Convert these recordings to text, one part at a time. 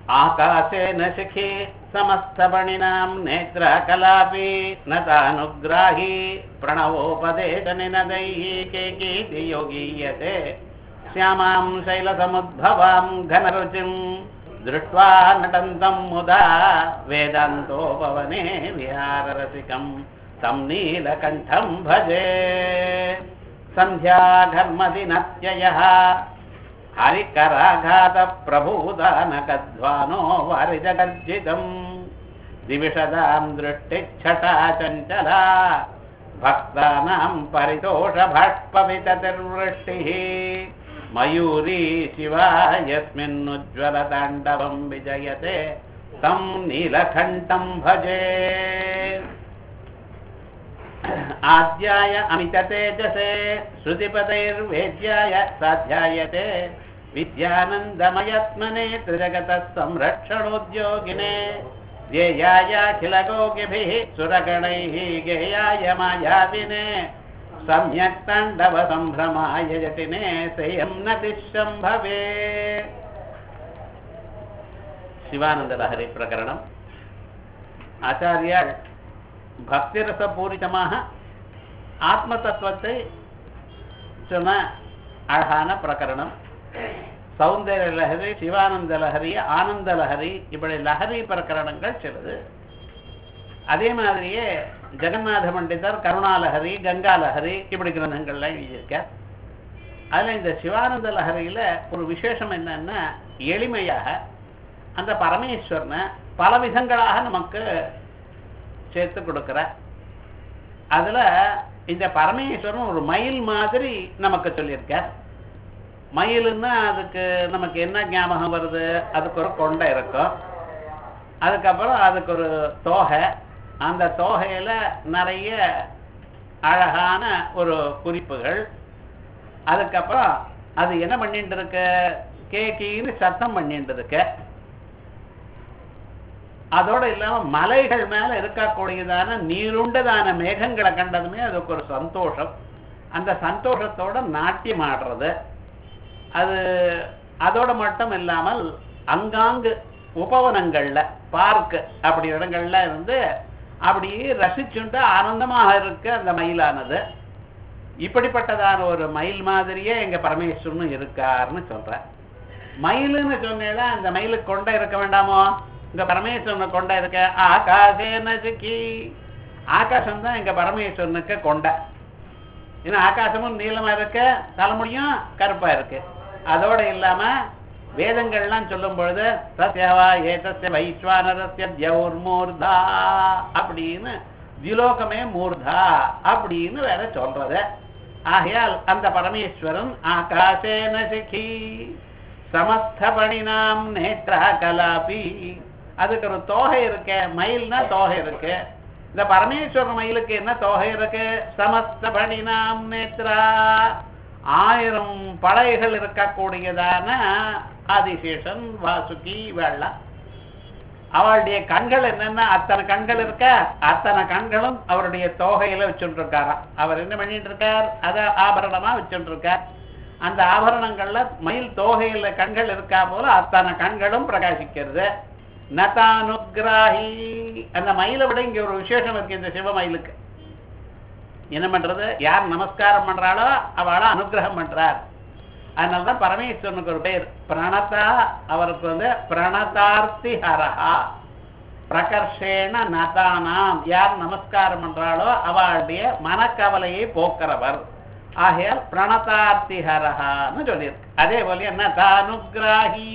आकाशेन शिखी समस्तपणिनां नेत्रकलापि न तानुग्राही प्रणवोपदेशनिनदैः केकीति योगीयते श्यामां शैलसमुद्भवां घनरुचिं दृष्ट्वा नटन्तं मुदा वेदान्तोपवने विहाररसिकं तं नीलकण्ठं भजे सन्ध्याघर्मदिनत्ययः हरिकराघातप्रभूदानकध्वानो वारिजगर्जितम् दिविषदां दृष्टिच्छटा चञ्चला भक्तानां परितोषभाष्पविततिर्वृष्टिः मयूरी शिवा यस्मिन्नुज्ज्वलताण्डवं विजयते तं नीलकण्ठं भजे आद्याय अमिततेजसे श्रुतिपदैर्वेद्याय साध्यायते विद्यानन्दमयत्मने त्रिजगतः संरक्षणोद्योगिने ध्येयायाखिलगोगिभिः सुरगणैः गेयाय मायाविने सम्यक् ताण्डवसम्भ्रमाय जटिने सेयं नतिशम्भवे சிவானந்தலஹரி பிரகரணம் ஆச்சாரியால் பக்திரசபூரிதமாக ஆத்ம தத்துவத்தை சொன்ன அழகான பிரகரணம் சௌந்தர்ய லஹரி சிவானந்த லஹரி ஆனந்த லஹரி இப்படி லஹரி பிரகரணங்கள் சிலது அதே மாதிரியே ஜெகநாத பண்டிதர் கருணாலஹரி கங்கா லஹரி இப்படி கிரந்தங்கள்லாம் எழுதியிருக்கார் அதில் இந்த சிவானந்த லஹரியில் ஒரு விசேஷம் என்னன்னா எளிமையாக அந்த பரமேஸ்வரனை பல விதங்களாக நமக்கு சேர்த்து கொடுக்குற அதுல இந்த பரமேஸ்வரன் ஒரு மயில் மாதிரி நமக்கு சொல்லியிருக்கார் மயிலுன்னா அதுக்கு நமக்கு என்ன ஞாபகம் வருது அதுக்கு ஒரு கொண்டை இருக்கும் அதுக்கப்புறம் அதுக்கு ஒரு தோகை அந்த தோகையில நிறைய அழகான ஒரு குறிப்புகள் அதுக்கப்புறம் அது என்ன பண்ணிட்டு இருக்கு கேக்கின்னு சத்தம் பண்ணிட்டு இருக்கு அதோட இல்லாம மலைகள் மேல இருக்கக்கூடியதான நீருண்டதான மேகங்களை கண்டதுமே அதுக்கு ஒரு சந்தோஷம் அந்த சந்தோஷத்தோட நாட்டியம் ஆடுறது அது அதோட மட்டும் இல்லாமல் அங்காங்கு உபவனங்கள்ல பார்க் அப்படி இடங்கள்ல இருந்து அப்படி ரசிச்சுட்டு ஆனந்தமாக இருக்கு அந்த மயிலானது இப்படிப்பட்டதான ஒரு மயில் மாதிரியே எங்க பரமேஸ்வரனும் இருக்காருன்னு சொல்றேன் மயிலுன்னு சொன்னேன்னா அந்த மயிலுக்கு கொண்டை இருக்க வேண்டாமோ இங்க பரமேஸ்வரனை கொண்டை இருக்க ஆகாசேன சிக்கி ஆகாசம் தான் எங்க பரமேஸ்வரனுக்கு கொண்டை ஏன்னா ஆகாசமும் நீளமா இருக்க தலைமுடியும் கருப்பா இருக்கு அதோட இல்லாம வேதங்கள்லாம் சொல்லும் பொழுது சத்யவா ஏதஸ்ய வைஸ்வானரஸ்ய தியௌர்மூர்தா அப்படின்னு திலோகமே மூர்தா அப்படின்னு வேற சொல்றது ஆகையால் அந்த பரமேஸ்வரன் ஆகாசேன சிக்கி சமஸ்தபணினாம் நேத்ரா கலாபி அதுக்கு ஒரு தோகை இருக்கு மயில்னா தோகை இருக்கு இந்த பரமேஸ்வர மயிலுக்கு என்ன தோகை இருக்கு சமஸ்தபணினாம் நேத்ரா ஆயிரம் படைகள் இருக்கக்கூடியதான ஆதிசேஷன் வாசுகி வெள்ளம் அவளுடைய கண்கள் என்னன்னா அத்தனை கண்கள் இருக்க அத்தனை கண்களும் அவருடைய தோகையில வச்சுட்டு இருக்காராம் அவர் என்ன பண்ணிட்டு இருக்கார் அத ஆபரணமா வச்சுட்டு இருக்கார் அந்த ஆபரணங்கள்ல மயில் தோகையில கண்கள் இருக்கா போல அத்தனை கண்களும் பிரகாசிக்கிறது நதானுகிராஹி அந்த மயிலை விட இங்க ஒரு விசேஷம் இருக்கு இந்த சிவ மயிலுக்கு என்ன பண்றது யார் நமஸ்காரம் பண்றாளோ அவளை அனுகிரகம் பண்றார் அதனாலதான் பரமேஸ்வரனுக்கு ஒரு பேர் பிரணதா அவருக்கு வந்து பிரணதார்த்தி ஹரஹா பிரகர்ஷேன நதானாம் யார் நமஸ்காரம் பண்றாளோ அவளுடைய மனக்கவலையை போக்குறவர் ஆகையால் பிரணதார்த்தி ஹரஹான்னு சொல்லியிருக்கு அதே போல என்ன தானுகிராஹி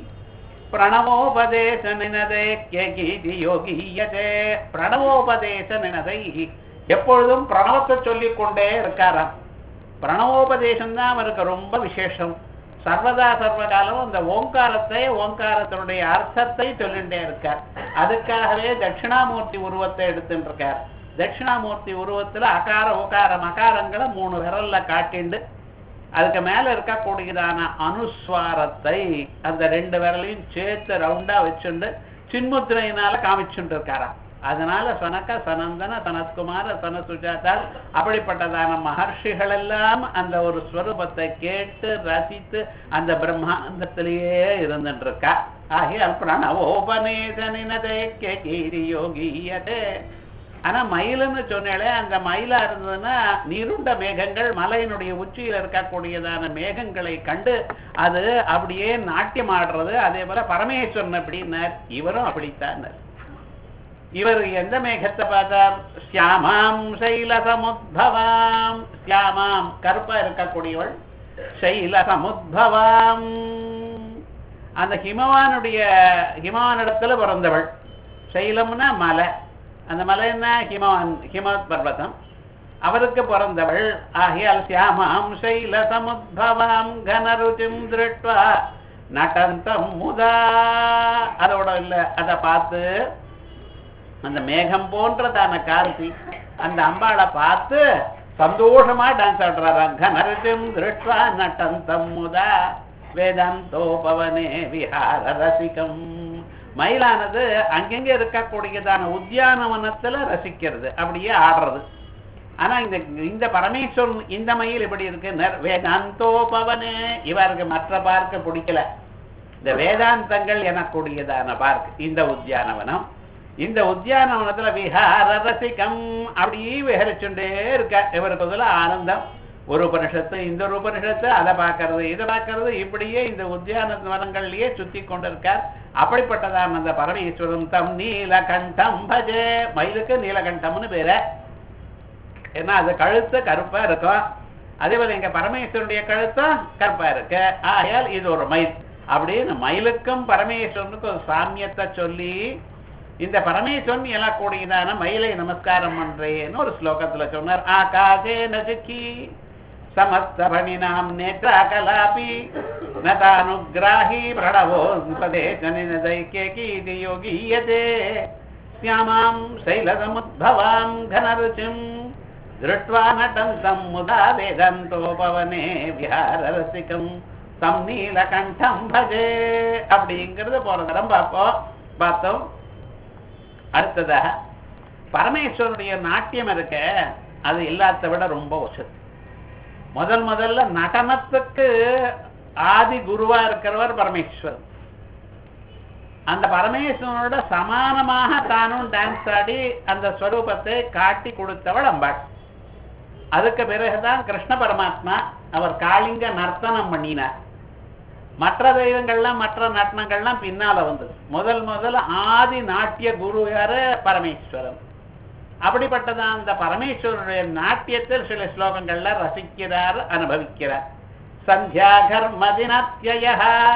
பிரணவோபதேச நினதே கேகீதி யோகியதே பிரணவோபதேச நினதை எப்பொழுதும் பிரணவத்தை சொல்லிக் கொண்டே இருக்காராம் பிரணவோபதேசம் தான் அவருக்கு ரொம்ப விசேஷம் சர்வதா சர்வகாலம் அந்த ஓங்காரத்தை ஓங்காரத்தினுடைய அர்த்தத்தை சொல்லிட்டே இருக்கார் அதுக்காகவே தட்சிணாமூர்த்தி உருவத்தை எடுத்துட்டு இருக்கார் தட்சிணாமூர்த்தி உருவத்துல அகார உகார மகாரங்களை மூணு விரல்ல காட்டிண்டு அதுக்கு மேல இருக்கக்கூடியதான அனுஸ்வாரத்தை அந்த ரெண்டு விரலையும் சேர்த்து ரவுண்டா வச்சுண்டு சின்முத்திரையினால காமிச்சுட்டு இருக்காராம் அதனால சனக சனந்தன சனத்குமார சன சுஜாதா அப்படிப்பட்டதான மகர்ஷிகள் எல்லாம் அந்த ஒரு ஸ்வரூபத்தை கேட்டு ரசித்து அந்த பிரம்மாண்டத்திலேயே இருந்துட்டு இருக்கா ஆகியால் பிரணவோபநேதனினதே கேகீரி யோகியதே ஆனா மயிலுன்னு சொன்னாலே அந்த மயிலா இருந்ததுன்னா நீருண்ட மேகங்கள் மலையினுடைய உச்சியில் இருக்கக்கூடியதான மேகங்களை கண்டு அது அப்படியே நாட்டியம் ஆடுறது அதே போல பரமேஸ்வரன் அப்படின்னார் இவரும் அப்படித்தான் இவர் எந்த மேகத்தை பார்த்தார் சியாமாம் சைலசமுத்பவாம் சியாமாம் கருப்பா இருக்கக்கூடியவள் சைலசமுத்பவாம் அந்த ஹிமவானுடைய ஹிமவானிடத்துல பிறந்தவள் சைலம்னா மலை அந்த மலை என்ன ஹிமவான் ஹிமவத் பர்வதம் அவருக்கு பிறந்தவள் ஆகியால் சியாமாம் சைல சமுத்பவாம் கனருச்சிம் திருட்வா நடந்தம் முதா அதோட இல்ல அதை பார்த்து அந்த மேகம் போன்றதான கார்த்தி அந்த அம்பாளை பார்த்து சந்தோஷமா டான்ஸ் ஆடுறாராம் கனருச்சிம் திருட்வா நடந்தம் முதா வேதாந்தோபவனே விஹார ரசிகம் மயிலானது அங்கங்க இருக்கக்கூடியதான உத்தியானவனத்துல ரசிக்கிறது அப்படியே ஆடுறது ஆனா இந்த இந்த பரமேஸ்வரன் இந்த மயில் இப்படி இருக்கு நர்- வேதாந்தோபவனே இவருக்கு மற்ற பார்க்க பிடிக்கல இந்த வேதாந்தங்கள் எனக்கூடியதான பார்க் இந்த உத்தியானவனம் இந்த உத்தியானவனத்துல விஹார ரசிகம் அப்படியே விஹரிச்சுட்டே இருக்க இவருக்கு அதுல ஆனந்தம் ஒரு உபனிஷத்து இந்த ஒரு உபனிஷத்து அதை பார்க்கறது இதை பார்க்கறது இப்படியே இந்த உத்தியான வனங்கள்லயே சுத்தி கொண்டிருக்கார் அப்படிப்பட்டதான அந்த பரமேஸ்வரன் தம் நீலகண்டம் பஜே மயிலுக்கு நீலகண்டம்னு பேரு ஏன்னா அது கழுத்து கருப்பா இருக்கும் அதே போல எங்க பரமேஸ்வரனுடைய கழுத்தும் கருப்பா இருக்கு ஆகையால் இது ஒரு மயில் அப்படின்னு மயிலுக்கும் பரமேஸ்வரனுக்கும் ஒரு சாமியத்தை சொல்லி இந்த பரமேஸ்வரன் எழக்கூடியதான மயிலை நமஸ்காரம் பண்றேன்னு ஒரு ஸ்லோகத்துல சொன்னார் ஆகாசே நசுக்கி समस्तभणिनां नेत्राकलापि न तानुग्राही प्रणवो पदे जनिनदैक्यकीति योगीयते श्यामां शैलसमुद्भवां घनरुचिं दृष्ट्वा नटन्तं मुदा वेदन्तोपवने विहाररसिकं தம் நீலகண்டம் பஜே அப்படிங்கிறது போன தரம் பார்ப்போம் பார்த்தோம் அடுத்ததாக பரமேஸ்வரனுடைய நாட்டியம் இருக்க அது எல்லாத்த விட ரொம்ப வசதி முதல் முதல்ல நடனத்துக்கு ஆதி குருவா இருக்கிறவர் பரமேஸ்வரன் அந்த பரமேஸ்வரனோட சமானமாக தானும் டான்ஸ் ஆடி அந்த ஸ்வரூபத்தை காட்டி கொடுத்தவள் அம்பாள் அதுக்கு பிறகுதான் கிருஷ்ண பரமாத்மா அவர் காளிங்க நர்த்தனம் பண்ணினார் மற்ற தெய்வங்கள்லாம் மற்ற நட்டனங்கள்லாம் பின்னால வந்தது முதல் முதல்ல ஆதி நாட்டிய குரு யாரு பரமேஸ்வரன் அப்படிப்பட்டதான் அந்த பரமேஸ்வரனுடைய நாட்டியத்தில் சில ஸ்லோகங்கள்ல ரசிக்கிறார் அனுபவிக்கிறார் சந்தியா கர்மதினத்யய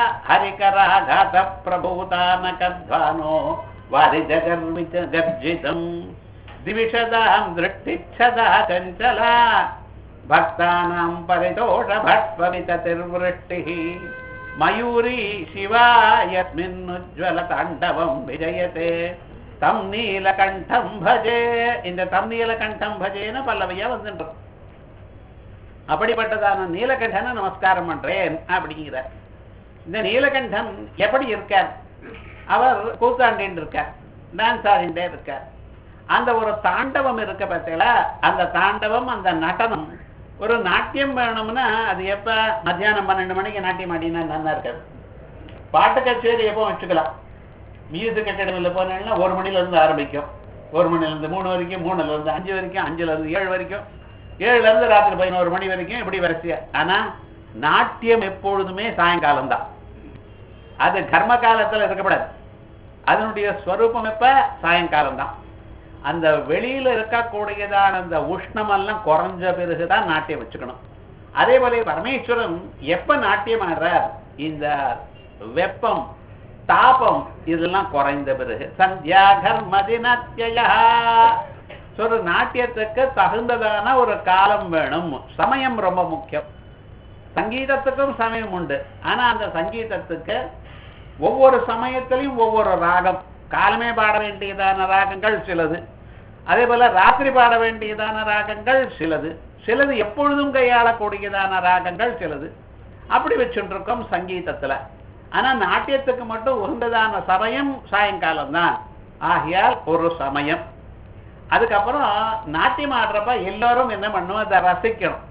ஹரிகராகாத பிரபூதானகத்வானோ வாரிஜகர்மிச்ச கர்ஜிதம் திவிஷதாம் திருஷ்டிச்சதா சஞ்சலா பக்தானாம் பரிதோஷ பட்வவிததிர்வృష్టిः மயூரி சிவா யஸ்மின்னுஜ்வல தாண்டவம் விஜயதே தம் நீலகண்டம் பஜே இந்த தம் நீலகண்டம் பஜேன்னு பல்லவையா வந்துன்றோம் அப்படிப்பட்டதான நீலகண்டனை நமஸ்காரம் பண்றேன் அப்படிங்கிறார் இந்த நீலகண்டன் எப்படி இருக்கார் அவர் கூத்தாண்டின்னு இருக்கார் டான்ஸ் ஆடிண்டே இருக்கார் அந்த ஒரு தாண்டவம் இருக்க பார்த்தீங்களா அந்த தாண்டவம் அந்த நடனம் ஒரு நாட்டியம் வேணும்னா அது எப்ப மத்தியானம் பன்னெண்டு மணிக்கு நாட்டியம் ஆடினா நல்லா இருக்காது பாட்டு கச்சேரி எப்போ வச்சுக்கலாம் மியூசிக் அகாடமியில் போனீங்கன்னா ஒரு மணில இருந்து ஆரம்பிக்கும் ஒரு மணில இருந்து மூணு வரைக்கும் மூணுல இருந்து அஞ்சு வரைக்கும் அஞ்சுல இருந்து ஏழு வரைக்கும் ஏழுல இருந்து ராத்திரி பதினோரு மணி வரைக்கும் இப்படி வரிசையா ஆனா நாட்டியம் எப்பொழுதுமே சாயங்காலம் தான் அது கர்ம காலத்துல இருக்கப்படாது அதனுடைய ஸ்வரூபம் எப்ப சாயங்காலம் தான் அந்த வெளியில இருக்கக்கூடியதான அந்த உஷ்ணம் எல்லாம் குறைஞ்ச பிறகுதான் நாட்டியம் வச்சுக்கணும் அதே போல பரமேஸ்வரன் எப்ப நாட்டியம் ஆடுறார் இந்த வெப்பம் தாபம் இதெல்லாம் குறைந்த பிறகு சந்தியா கர்மதினத்யா ஒரு நாட்டியத்துக்கு தகுந்ததான ஒரு காலம் வேணும் சமயம் ரொம்ப முக்கியம் சங்கீதத்துக்கும் சமயம் உண்டு ஆனா அந்த சங்கீதத்துக்கு ஒவ்வொரு சமயத்திலையும் ஒவ்வொரு ராகம் காலமே பாட வேண்டியதான ராகங்கள் சிலது அதே போல ராத்திரி பாட வேண்டியதான ராகங்கள் சிலது சிலது எப்பொழுதும் கையாளக்கூடியதான ராகங்கள் சிலது அப்படி வச்சுருக்கோம் சங்கீதத்துல ஆனா நாட்டியத்துக்கு மட்டும் உகந்ததான சமயம் சாயங்காலம் தான் ஆகையால் ஒரு சமயம் அதுக்கப்புறம் நாட்டியம் ஆடுறப்ப எல்லாரும் என்ன பண்ணணும் அதை ரசிக்கணும்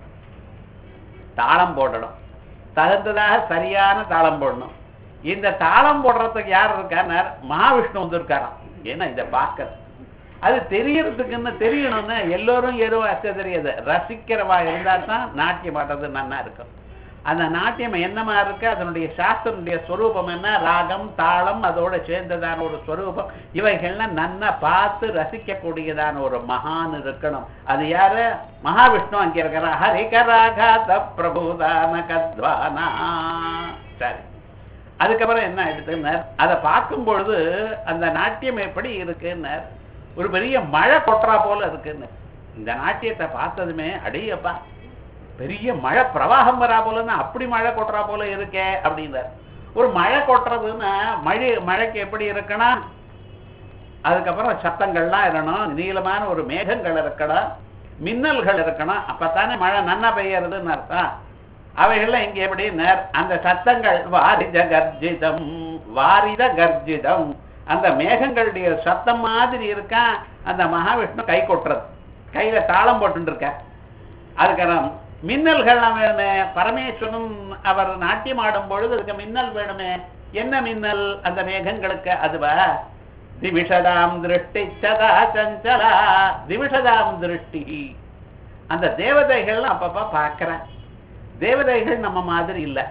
தாளம் போடணும் தகுந்ததாக சரியான தாளம் போடணும் இந்த தாளம் போடுறதுக்கு யார் இருக்கார் மகாவிஷ்ணு வந்திருக்காராம் ஏன்னா இதை பார்க்கறது அது தெரியறதுக்குன்னு தெரியணும்னு எல்லோரும் ஏதோ அச்ச தெரியாது ரசிக்கிறவா இருந்தா தான் நாட்டியம் ஆடுறது நன்னா இருக்கும் அந்த நாட்டியம் என்னமா இருக்கு அதனுடைய சாஸ்திரனுடைய ஸ்வரூபம் என்ன ராகம் தாளம் அதோட சேர்ந்ததான ஒரு ஸ்வரூபம் இவைகள்லாம் நன்னா பார்த்து ரசிக்கக்கூடியதான ஒரு மகான் இருக்கணும் அது யாரு மகாவிஷ்ணு அங்க இருக்கிற ஹரிகராகாத பிரபுதான கத்வானா சரி அதுக்கப்புறம் என்ன எடுத்துன்னார் அதை பார்க்கும் பொழுது அந்த நாட்டியம் எப்படி இருக்குன்னார் ஒரு பெரிய மழை கொட்டுறா போல இருக்குன்னு இந்த நாட்டியத்தை பார்த்ததுமே அடியப்பா பெரிய மழை பிரவாகம் வரா போலன்னா அப்படி மழை கொட்டுறா போல இருக்கே அப்படின்னார் ஒரு மழை கொட்டுறதுன்னா மழை மழைக்கு எப்படி இருக்குன்னா அதுக்கப்புறம் சத்தங்கள்லாம் இருக்கணும் நீளமான ஒரு மேகங்கள் இருக்கணும் மின்னல்கள் இருக்கணும் அப்பத்தானே மழை நன்னா பெய்யறதுன்னு அர்த்தம் அவைகள்லாம் இங்க எப்படி நேர் அந்த சத்தங்கள் வாரித கர்ஜிதம் வாரித கர்ஜிதம் அந்த மேகங்களுடைய சத்தம் மாதிரி இருக்கா அந்த மகாவிஷ்ணு கை கொட்டுறது கையில தாளம் போட்டு இருக்க அதுக்கப்புறம் மின்னல்கள்லாம் வேணுமே பரமேஸ்வரன் அவர் நாட்டியம் ஆடும் பொழுது அதுக்கு மின்னல் வேணுமே என்ன மின்னல் அந்த மேகங்களுக்கு அதுவா திவிஷதாம் திருஷ்டி சதா சஞ்சலா திவிஷதாம் திருஷ்டி அந்த தேவதைகள் அப்பப்ப பார்க்கிறேன் தேவதைகள் நம்ம மாதிரி இல்லை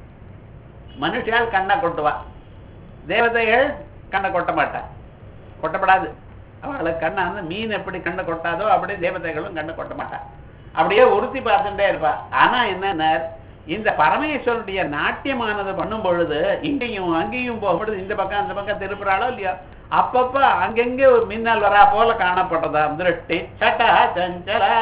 மனுஷியால் கண்ணை கொட்டுவா தேவதைகள் கண்ணை கொட்ட மாட்டா கொட்டப்படாது அவளுக்கு கண்ணை வந்து மீன் எப்படி கண்ணை கொட்டாதோ அப்படியே தேவதைகளும் கண்ணை கொட்ட மாட்டா அப்படியே உறுத்தி பார்த்துட்டே இருப்பா ஆனா என்னன்னா இந்த பரமேஸ்வருடைய நாட்டியமானது பண்ணும் பொழுது இங்கேயும் அங்கேயும் போகும்பொழுது இந்த பக்கம் அந்த பக்கம் திருப்புறாளோ இல்லையோ அப்பப்ப அங்கங்கே ஒரு மின்னல் வரா போல காணப்பட்டதா திருஷ்டி சட்டா சஞ்சலா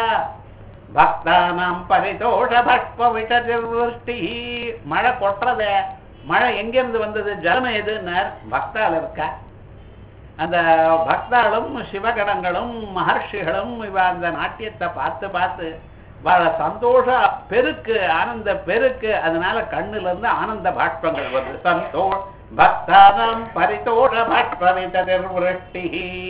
பக்தானாம் பரிதோஷ பட்ப விட்டி மழை கொட்டுறதே மழை எங்கிருந்து வந்தது ஜலம் எதுன்னார் பக்தால் இருக்கா அந்த பக்தாளும் சிவகணங்களும் மகர்ஷிகளும் இவ அந்த நாட்டியத்தை பார்த்து பார்த்து வர சந்தோஷ பெருக்கு ஆனந்த பெருக்கு அதனால கண்ணுல இருந்து ஆனந்த பாஷ்பங்கள் வருது சந்தோ பக்தானம் பரிதோஷ பாஷ்பவிட்டி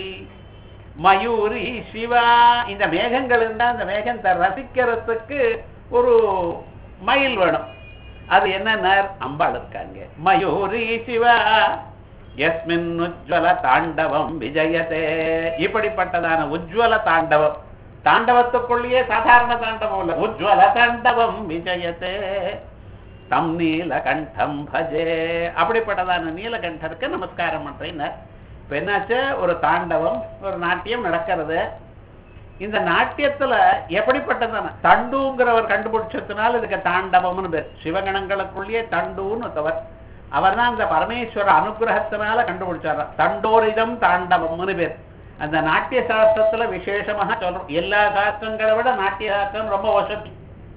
மயூரி சிவா இந்த மேகங்கள் இருந்தா அந்த மேகத்தை ரசிக்கிறதுக்கு ஒரு மயில் வேணும் அது என்ன அம்பாள் இருக்காங்க மயூரி சிவா எஸ்மின் உஜ்வல தாண்டவம் விஜயதே இப்படிப்பட்டதான உஜ்வல தாண்டவம் தாண்டவத்துக்குள்ளேயே சாதாரண தாண்டவம் இல்ல உஜ்வல தாண்டவம் விஜயதே தம் நீலகண்டம் பஜே அப்படிப்பட்டதான நீலகண்டருக்கு நமஸ்காரம் பண்றேன் இப்ப என்னாச்சு ஒரு தாண்டவம் ஒரு நாட்டியம் நடக்கிறது இந்த நாட்டியத்துல எப்படிப்பட்டதான தண்டுங்கிறவர் கண்டுபிடிச்சதுனால இதுக்கு தாண்டவம்னு பேர் சிவகணங்களுக்குள்ளேயே தண்டுன்னு ஒருத்தவர் அவர் தான் இந்த பரமேஸ்வர அனுகிரகத்தினால கண்டுபிடிச்சார் தண்டோரிதம் தாண்டவம்னு பேர் அந்த நாட்டிய சாஸ்திரத்துல விசேஷமாக சொல்றோம் எல்லா சாஸ்திரங்களை விட நாட்டிய சாஸ்திரம் ரொம்ப வசதி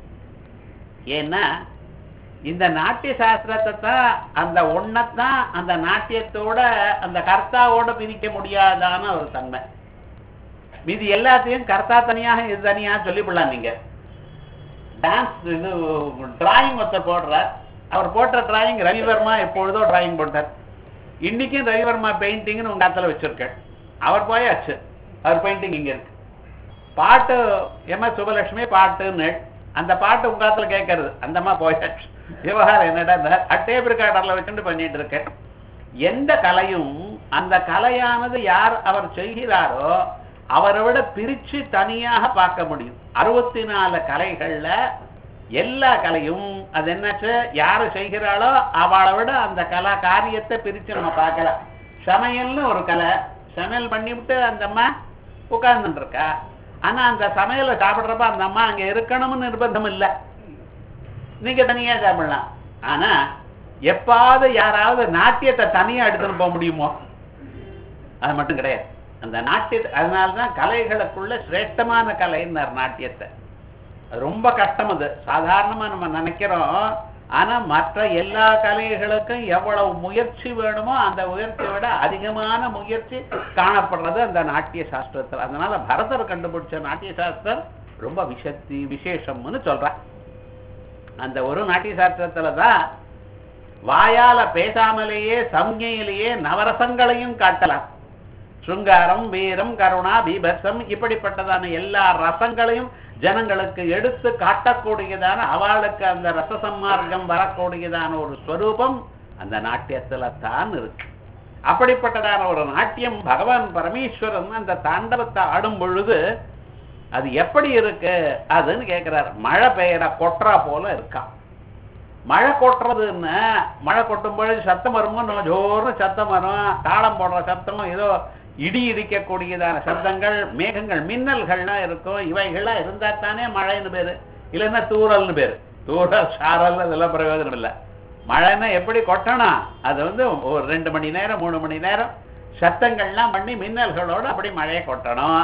ஏன்னா இந்த நாட்டிய சாஸ்திரத்தை தான் அந்த ஒன்னத்தான் அந்த நாட்டியத்தோட அந்த கர்த்தாவோட பிரிக்க முடியாதான ஒரு தன்மை மீதி எல்லாத்தையும் கர்த்தா தனியாக இது தனியாக சொல்லிவிடலாம் நீங்க டான்ஸ் இது டிராயிங் ஒருத்தர் போடுறார் அவர் போட்ட டிராயிங் ரவிவர்மா எப்பொழுதோ டிராயிங் போட்டார் இன்னைக்கும் ரவிவர்மா பெயிண்டிங்னு உங்க இடத்துல வச்சிருக்கேன் அவர் போயாச்சு அவர் பெயிண்டிங் இங்க இருக்கு பாட்டு எம் எஸ் சுபலட்சுமி பாட்டுன்னு அந்த பாட்டு உங்க இடத்துல கேட்கறது அந்தமா போயாச்சு விவகாரம் என்னடா டேப் ரெக்கார்டர்ல வச்சுட்டு பண்ணிட்டு இருக்கேன் எந்த கலையும் அந்த கலையானது யார் அவர் செய்கிறாரோ அவரை விட பிரிச்சு தனியாக பார்க்க முடியும் அறுபத்தி நாலு கலைகள்ல எல்லா கலையும் அது என்னாச்சு யாரு செய்கிறாளோ அவளை விட அந்த கலா காரியத்தை பிரிச்சு நம்ம பார்க்கலாம் சமையல்னு ஒரு கலை சமையல் பண்ணிவிட்டு அந்த அம்மா உட்கார்ந்துட்டு இருக்கா ஆனா அந்த சமையலை சாப்பிடுறப்ப அந்த அம்மா அங்க இருக்கணும்னு நிர்பந்தம் இல்லை நீங்க தனியா சாப்பிடலாம் ஆனா எப்பாவது யாராவது நாட்டியத்தை தனியா எடுத்துட்டு போக முடியுமோ அது மட்டும் கிடையாது அந்த நாட்டியத்தை அதனாலதான் கலைகளுக்குள்ள சிரேஷ்டமான கலைன்னார் நாட்டியத்தை அது ரொம்ப கஷ்டம் அது சாதாரணமா நம்ம நினைக்கிறோம் ஆனா மற்ற எல்லா கலைகளுக்கும் எவ்வளவு முயற்சி வேணுமோ அந்த முயற்சியை விட அதிகமான முயற்சி காணப்படுறது அந்த நாட்டிய சாஸ்திரத்தில் அதனால பரதர் கண்டுபிடிச்ச நாட்டிய சாஸ்திரம் ரொம்ப விசக்தி விசேஷம்னு சொல்றான் அந்த ஒரு நாட்டிய சாஸ்திரத்துல தான் வாயால பேசாமலேயே சம்ஞையிலேயே நவரசங்களையும் காட்டலாம் சுங்காரம் வீரம் கருணா பீபத்சம் இப்படிப்பட்டதான எல்லா ரசங்களையும் ஜனங்களுக்கு எடுத்து காட்டக்கூடியதான அவளுக்கு அந்த ரசசம்மார்க்கம் வரக்கூடியதான ஒரு ஸ்வரூபம் அந்த நாட்டியத்துல தான் இருக்கு அப்படிப்பட்டதான ஒரு நாட்டியம் பகவான் பரமேஸ்வரன் அந்த தாண்டவத்தை ஆடும் பொழுது அது எப்படி இருக்கு அதுன்னு கேட்கிறார் மழை பெய்யற கொட்டுறா போல இருக்கான் மழை கொட்டுறதுன்னு மழை கொட்டும் பொழுது சத்தம் வருமோ நம்ம ஜோர்னு சத்தம் வரும் தாளம் போடுற சத்தமும் ஏதோ இடி இடிக்கக்கூடியதான சப்தங்கள் மேகங்கள் மின்னல்கள்லாம் இருக்கும் இவைகள்லாம் இருந்தா தானே மழைன்னு பேரு இல்லைன்னா தூறல்னு பேரு தூறல் சாரல் இதெல்லாம் பிரயோஜனம் இல்லை மழைன்னா எப்படி கொட்டணும் அது வந்து ஒரு ரெண்டு மணி நேரம் மூணு மணி நேரம் சத்தங்கள்லாம் பண்ணி மின்னல்களோட அப்படி மழையை கொட்டணும்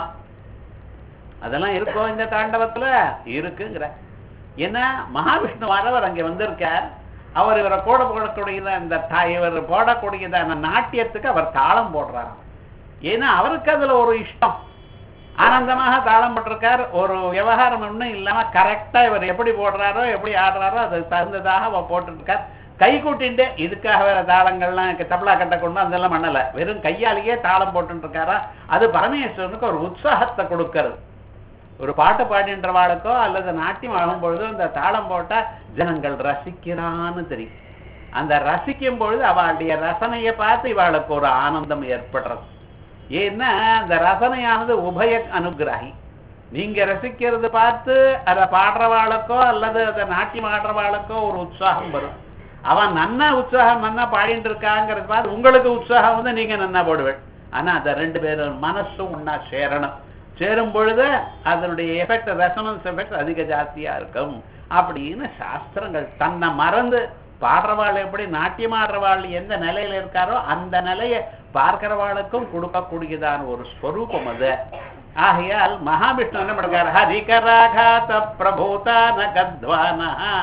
அதெல்லாம் இருக்கும் இந்த தாண்டவத்துல இருக்குங்கிற ஏன்னா மகாவிஷ்ணு வரவர் அங்க வந்திருக்கார் அவர் இவரை கூட போடக்கூடிய இந்த தா- இவர் போடக்கூடியதான நாட்டியத்துக்கு அவர் தாளம் போடுறார் ஏன்னா அவருக்கு அதுல ஒரு இஷ்டம் ஆனந்தமாக தாளம் போட்டிருக்கார் ஒரு விவகாரம் ஒன்றும் இல்லாம கரெக்டா இவர் எப்படி போடுறாரோ எப்படி ஆடுறாரோ அது தகுந்ததாக அவர் போட்டிருக்கார் கை கூட்டிட்டு இதுக்காக வேற தாளங்கள்லாம் இங்க தபலா கட்ட கொண்டு அதெல்லாம் பண்ணல வெறும் கையாலேயே தாளம் போட்டுட்டு இருக்காரா அது பரமேஸ்வரனுக்கு ஒரு உற்சாகத்தை கொடுக்கிறது ஒரு பாட்டு பாடின்றவாளுக்கோ அல்லது நாட்டியம் ஆகும் பொழுதோ அந்த தாளம் போட்டா ஜனங்கள் ரசிக்கிறான்னு தெரியும் அந்த ரசிக்கும் பொழுது அவளுடைய ரசனையை பார்த்து இவாளுக்கு ஒரு ஆனந்தம் ஏற்படுறது ஏன்னா அந்த ரசனையானது உபய அனுகிரகி நீங்க ரசிக்கிறது பார்த்து அதை பாடுறவாளுக்கோ அல்லது அதை நாட்டியம் ஆடுறவாளுக்கோ ஒரு உற்சாகம் வரும் அவன் நன்னா உற்சாகம் நன்னா பாடிட்டு இருக்காங்கிறது பார்த்து உங்களுக்கு உற்சாகம் வந்து நீங்க நன்னா போடுவேன் ஆனா அந்த ரெண்டு பேரும் மனசும் ஒன்னா சேரணும் சேரும் பொழுது அதனுடைய எஃபெக்ட் ரெசனன்ஸ் எஃபெக்ட் அதிக ஜாஸ்தியா இருக்கும் அப்படின்னு சாஸ்திரங்கள் தன்னை மறந்து பாடுறவாள் எப்படி நாட்டியம் ஆடுறவாள் எந்த நிலையில இருக்காரோ அந்த நிலையை பார்க்கிறவாளுக்கும் கொடுக்கக்கூடியதான ஒரு ஸ்வரூபம் அது ஆகையால் மகாவிஷ்ணு என்ன பண்ணுறார் ஹரிகராகாத பிரபூதான கத்வான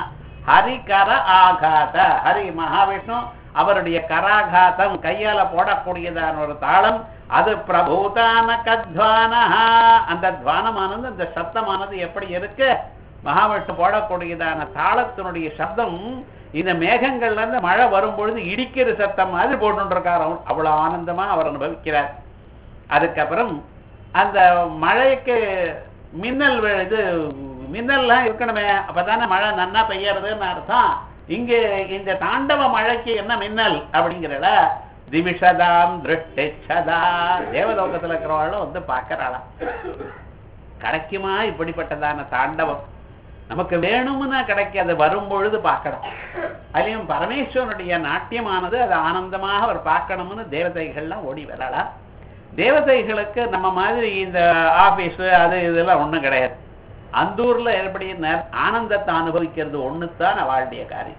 ஹரிகர ஆகாத ஹரி மகாவிஷ்ணு அவருடைய கராகாதம் கையால போடக்கூடியதான ஒரு தாளம் அது பிரபூதான கத்வான அந்த துவானமானது அந்த சத்தமானது எப்படி இருக்கு மகாவிஷ்ணு போடக்கூடியதான தாளத்தினுடைய சப்தம் இந்த மேகங்கள்ல இருந்து மழை வரும் பொழுது இடிக்கிற சத்தம் மாதிரி போட்டு இருக்காரு அவ்வளவு ஆனந்தமா அவர் அனுபவிக்கிறார் அதுக்கப்புறம் அந்த மழைக்கு மின்னல் வே- இது மின்னல்லாம் இருக்கணுமே அப்பதானே மழை நன்னா பெய்யறதுன்னு அர்த்தம் இங்க இந்த தாண்டவ மழைக்கு என்ன மின்னல் அப்படிங்கிறல திவிஷதாம் திருஷ்டிச்சதா தேவலோகத்துல இருக்கிறவாளும் வந்து பார்க்கறாளாம் கிடைக்குமா இப்படிப்பட்டதான தாண்டவம் நமக்கு வேணும்னா கிடைக்காது வரும் பொழுது பார்க்கணும் அதுலயும் பரமேஸ்வரனுடைய நாட்டியமானது அது ஆனந்தமாக அவர் பார்க்கணும்னு தேவதைகள்லாம் ஓடி வரலாம் தேவதைகளுக்கு நம்ம மாதிரி இந்த ஆபீஸ் அது இதெல்லாம் ஒண்ணும் கிடையாது அந்த ஊர்ல எப்படி ஆனந்தத்தை அனுபவிக்கிறது ஒண்ணுதான் அவளுடைய காரியம்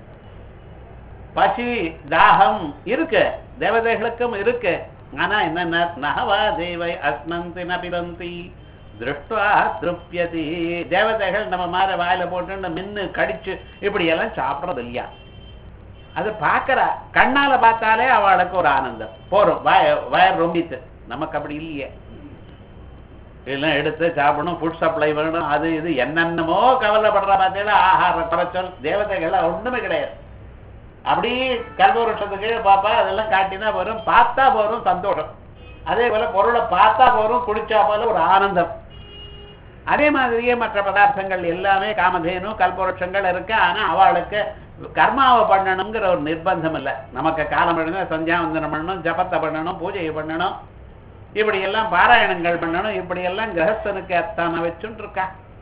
பசி தாகம் இருக்கு தேவதைகளுக்கும் இருக்கு ஆனா என்னென்ன நகவா தேவை அஸ்னந்தி நபிபந்தி திருஷ்டுவா திருப்தியதி தேவதைகள் நம்ம மாதிரி வாயில போட்டு மின்னு கடிச்சு இப்படி எல்லாம் சாப்பிடுறது இல்லையா அது பார்க்கறா கண்ணால பார்த்தாலே அவளுக்கு ஒரு ஆனந்தம் போறோம் வய வயர் ரொம்பித்து நமக்கு அப்படி இல்லையே இதெல்லாம் எடுத்து சாப்பிடணும் ஃபுட் சப்ளை வேணும் அது இது என்னென்னமோ கவலைப்படுற பார்த்தீங்களா ஆகார குறைச்சல் தேவதைகள் ஒண்ணுமே கிடையாது அப்படி கல்வருஷத்துக்கு கீழே பாப்பா அதெல்லாம் காட்டினா வரும் பார்த்தா போறோம் சந்தோஷம் அதே போல பொருளை பார்த்தா போறோம் குடிச்சா போல ஒரு ஆனந்தம் அதே மாதிரியே மற்ற பதார்த்தங்கள் எல்லாமே காமதேனு கல்பவருஷங்கள் இருக்கு ஆனா அவளுக்கு கர்மாவை பண்ணணுங்கிற ஒரு நிர்பந்தம் இல்லை நமக்கு காலம் பண்ணணும் சந்தியாவந்தனம் பண்ணணும் ஜபத்தை பண்ணணும் பூஜையை பண்ணணும் இப்படி எல்லாம் பாராயணங்கள் பண்ணணும் இப்படி எல்லாம் கிரகஸ்தனுக்கு அத்தான வச்சுட்டு இருக்கா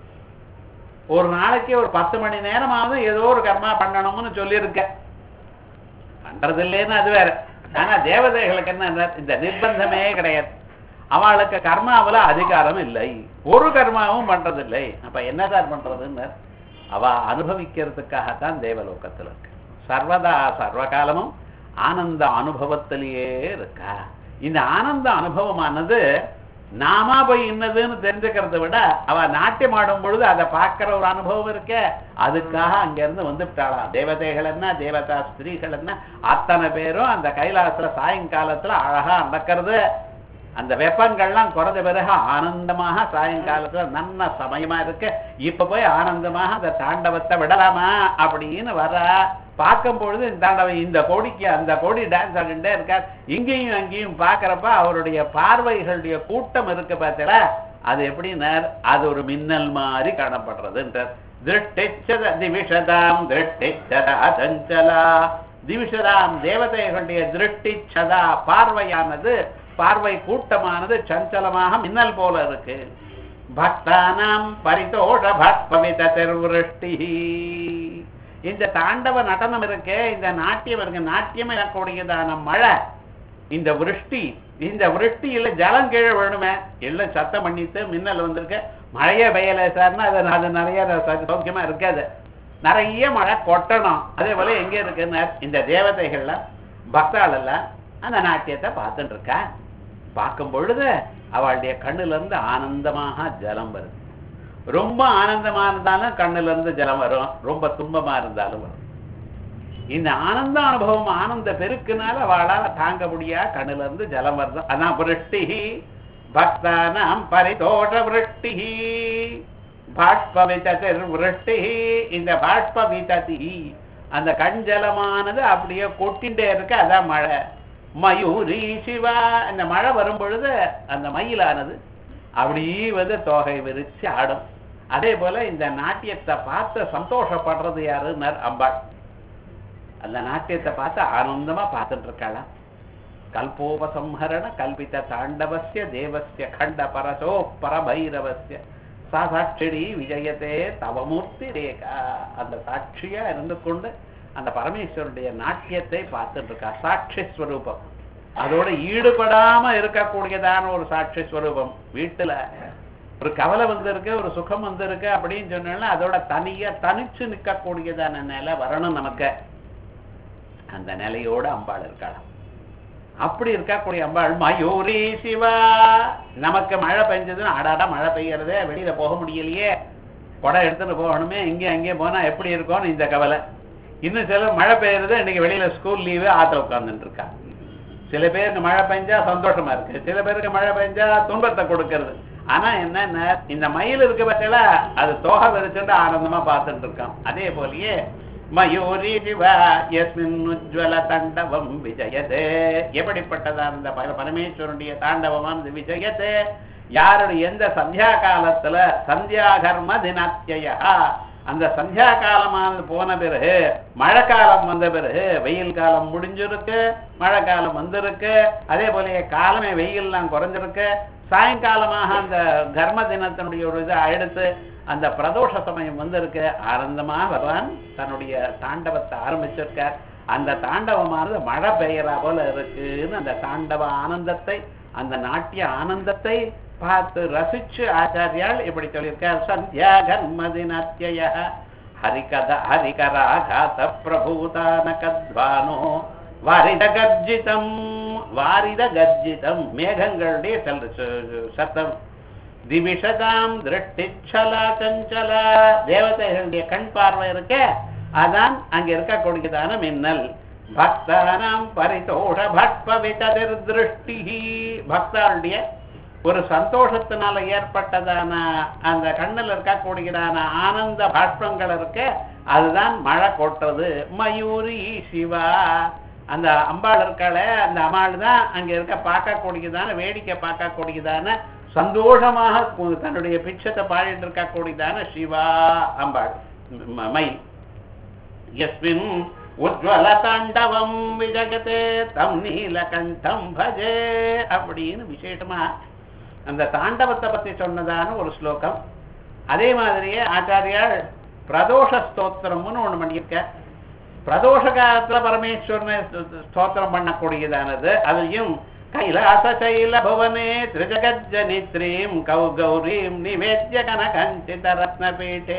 ஒரு நாளைக்கு ஒரு பத்து மணி நேரமாவது ஏதோ ஒரு கர்மா பண்ணணும்னு சொல்லியிருக்க பண்றது இல்லைன்னு அது வேற ஆனா தேவதைகளுக்கு என்ன இந்த நிர்பந்தமே கிடையாது அவளுக்கு கர்மாவுல அதிகாரம் இல்லை ஒரு கர்மாவும் பண்றதில்லை அப்ப என்ன சார் பண்றதுன்னு அவ அனுபவிக்கிறதுக்காகத்தான் தேவலோகத்துல இருக்கு சர்வதா சர்வகாலமும் ஆனந்த அனுபவத்திலேயே இருக்கா இந்த ஆனந்த அனுபவமானது நாமா போய் இன்னதுன்னு தெரிஞ்சுக்கிறத விட அவ நாட்டியம் ஆடும் பொழுது அதை பார்க்கிற ஒரு அனுபவம் இருக்க அதுக்காக அங்க இருந்து வந்துட்டாளா தேவதைகள் என்ன தேவதா ஸ்திரீகள் என்ன அத்தனை பேரும் அந்த கைலாசத்துல சாயங்காலத்துல அழகா நடக்கிறது அந்த வெப்பங்கள்லாம் குறைஞ்ச பிறகு ஆனந்தமாக சாயங்காலத்துல நல்ல சமயமா இருக்கு இப்ப போய் ஆனந்தமாக அந்த தாண்டவத்தை விடலாமா அப்படின்னு வர பார்க்கும் பொழுது இந்த தாண்டவன் இந்த கோடிக்கு அந்த கோடி டான்ஸ் ஆடிட்டே இருக்கார் இங்கேயும் அங்கேயும் பார்க்கறப்ப அவருடைய பார்வைகளுடைய கூட்டம் இருக்கு பார்த்தீங்களா அது எப்படின்னார் அது ஒரு மின்னல் மாதிரி காணப்படுறதுன்றார் திருஷ்டிச்சத திவிஷதாம் திருஷ்டிச்சதா சஞ்சலா திவிஷதாம் தேவதைகளுடைய திருஷ்டிச்சதா பார்வையானது பார்வை கூட்டமானது சஞ்சலமாக மின்னல் போல இருக்கு பக்தானாம் பரிதோஷ பக்பவித திருவிருஷ்டி இந்த தாண்டவ நடனம் இருக்கே இந்த நாட்டியம் இருக்கு நாட்டியம் எனக்கூடியதான மழை இந்த விருஷ்டி இந்த விருஷ்டியில ஜலம் கீழே விழணுமே எல்லாம் சத்தம் பண்ணிட்டு மின்னல் வந்திருக்கு மழையே பெய்யல சார்னா அது அது நிறைய ச- சௌக்கியமா இருக்காது நிறைய மழை கொட்டணும் அதே போல எங்க இருக்குன்னு இந்த தேவதைகள்லாம் பக்தாள் எல்லாம் அந்த நாட்டியத்தை பார்த்துட்டு இருக்கா பார்க்கும் பொழுது அவளுடைய கண்ணுல இருந்து ஆனந்தமாக ஜலம் வருது ரொம்ப ஆனந்தமா இருந்தாலும் கண்ணுல இருந்து ஜலம் வரும் ரொம்ப துன்பமா இருந்தாலும் வரும் இந்த ஆனந்த அனுபவம் ஆனந்த பெருக்குனால அவளால தாங்க முடியா கண்ணுல இருந்து ஜலம் வருது அதான் விருஷ்டி பக்தானாம் பரிதோஷ விருஷ்டி பாஷ்ப விததிர் விருஷ்டி இந்த பாஷ்ப விததி அந்த கண்ஜலமானது அப்படியே கொட்டிண்டே இருக்கு அதான் மழை மயூரி சிவா இந்த மழை வரும் பொழுது அந்த மயிலானது அப்படியே வந்து தொகை விரிச்சு ஆடும் அதே போல இந்த நாட்டியத்தை பார்த்து சந்தோஷப்படுறது யாருன்னார் அம்பாள் அந்த நாட்டியத்தை பார்த்து ஆனந்தமா பார்த்துட்டு இருக்காளாம் கல்போபசம்ஹரண கல்பித தாண்டவசிய தேவசிய கண்ட பரசோ பரபைரவசிய சா சாட்சிடி விஜயத்தே தவமூர்த்தி ரேகா அந்த சாட்சியா இருந்து கொண்டு அந்த பரமேஸ்வருடைய நாட்டியத்தை பார்த்துட்டு இருக்கா சாட்சி ஸ்வரூபம் அதோட ஈடுபடாம இருக்கக்கூடியதான ஒரு சாட்சி ஸ்வரூபம் வீட்டுல ஒரு கவலை வந்திருக்கு ஒரு சுகம் வந்திருக்கு அப்படின்னு சொன்னா அதோட தனியா தனிச்சு நிற்கக்கூடியதான நிலை வரணும் நமக்கு அந்த நிலையோட அம்பாள் இருக்கலாம் அப்படி இருக்கக்கூடிய அம்பாள் மயூரி சிவா நமக்கு மழை பெஞ்சதுன்னா அடாடா மழை பெய்யறதே வெளியில போக முடியலையே குடம் எடுத்துட்டு போகணுமே இங்கே அங்கே போனா எப்படி இருக்கும்னு இந்த கவலை இன்னும் சிலர் மழை பெய்யறது இன்னைக்கு வெளியில ஸ்கூல் லீவு ஆத்த உட்கார்ந்துட்டு இருக்கா சில பேருக்கு மழை பெஞ்சா சந்தோஷமா இருக்கு சில பேருக்கு மழை பெஞ்சா துன்பத்தை கொடுக்கறது ஆனா என்னன்னா இந்த மயில் இருக்கு பார்த்தீங்களா அது தோகை விரிச்சுட்டு ஆனந்தமா பார்த்துட்டு இருக்கான் அதே போலயே மயூரி சிவா எஸ்மின் உஜ்வல தாண்டவம் விஜயதே எப்படிப்பட்டதா அந்த பர- பரமேஸ்வரனுடைய தாண்டவமானது விஜயதே யாருடைய எந்த சந்தியா காலத்துல சந்தியா கர்ம தினத்தியா அந்த சந்தியா காலமானது போன பிறகு மழை காலம் வந்த பிறகு வெயில் காலம் முடிஞ்சிருக்கு மழை காலம் வந்திருக்கு அதே போல காலமே வெயில்லாம் குறைஞ்சிருக்கு சாயங்காலமாக அந்த கர்ம தினத்தினுடைய ஒரு இது அடுத்து அந்த பிரதோஷ சமயம் வந்திருக்கு ஆனந்தமா பகவான் தன்னுடைய தாண்டவத்தை ஆரம்பிச்சிருக்கார் அந்த தாண்டவமானது மழை பெய்யறா போல இருக்குன்னு அந்த தாண்டவ ஆனந்தத்தை அந்த நாட்டிய ஆனந்தத்தை பார்த்து ரசிச்சு ஆச்சாரியால் இப்படி சொல்லியிருக்கார் சந்தியா கர்மதினத்திய ஹரிகத ஹரிகராகாத பிரபூதான கத்வானோ வாரித கர்ஜிதம் வாரித கர்ஜிதம் மேகங்களுடைய செல் ச- சத்தம் திவிஷதாம் திருஷ்டிச்சலா சஞ்சலா தேவதைகளுடைய கண் பார்வை இருக்க அதான் அங்க இருக்கக்கூடியதான மின்னல் பக்தானாம் பரிதோஷ பட்பவிததிர் திருஷ்டி பக்தாளுடைய ஒரு சந்தோஷத்தினால ஏற்பட்டதான அந்த கண்ணில் இருக்கக்கூடியதான ஆனந்த பாஷ்பங்கள் இருக்க அதுதான் மழை கொட்டுறது மயூரி சிவா அந்த அம்பாள் இருக்காளே அந்த அம்பாள் தான் அங்க இருக்க பார்க்கக்கூடியதான வேடிக்கை பார்க்கக்கூடியதான சந்தோஷமாக கு- தன்னுடைய பிச்சத்தை பாடிட்டு இருக்கக்கூடியதான சிவா அம்பாள் ம- மயில் யஸ்மின் உஜ்வல தாண்டவம் விஜகதே தம் நீலகண்டம் பஜே அப்படின்னு விசேஷமா அந்த தாண்டவத்தை பத்தி சொன்னதான ஒரு ஸ்லோகம் அதே மாதிரியே ஆச்சாரியால் பிரதோஷ ஸ்தோத்திரம்னு ஒண்ணு பண்ணியிருக்க பிரதோஷ காலத்துல பரமேஸ்வரனை ஸ்த- ஸ்தோத்திரம் பண்ணக்கூடியதானது அதையும் கைலாச சைல புவனே திரிஜகஜனித்ரீம் கௌ கௌரீம் நிவேத்ய கனகஞ்சித ரத்னபீఠே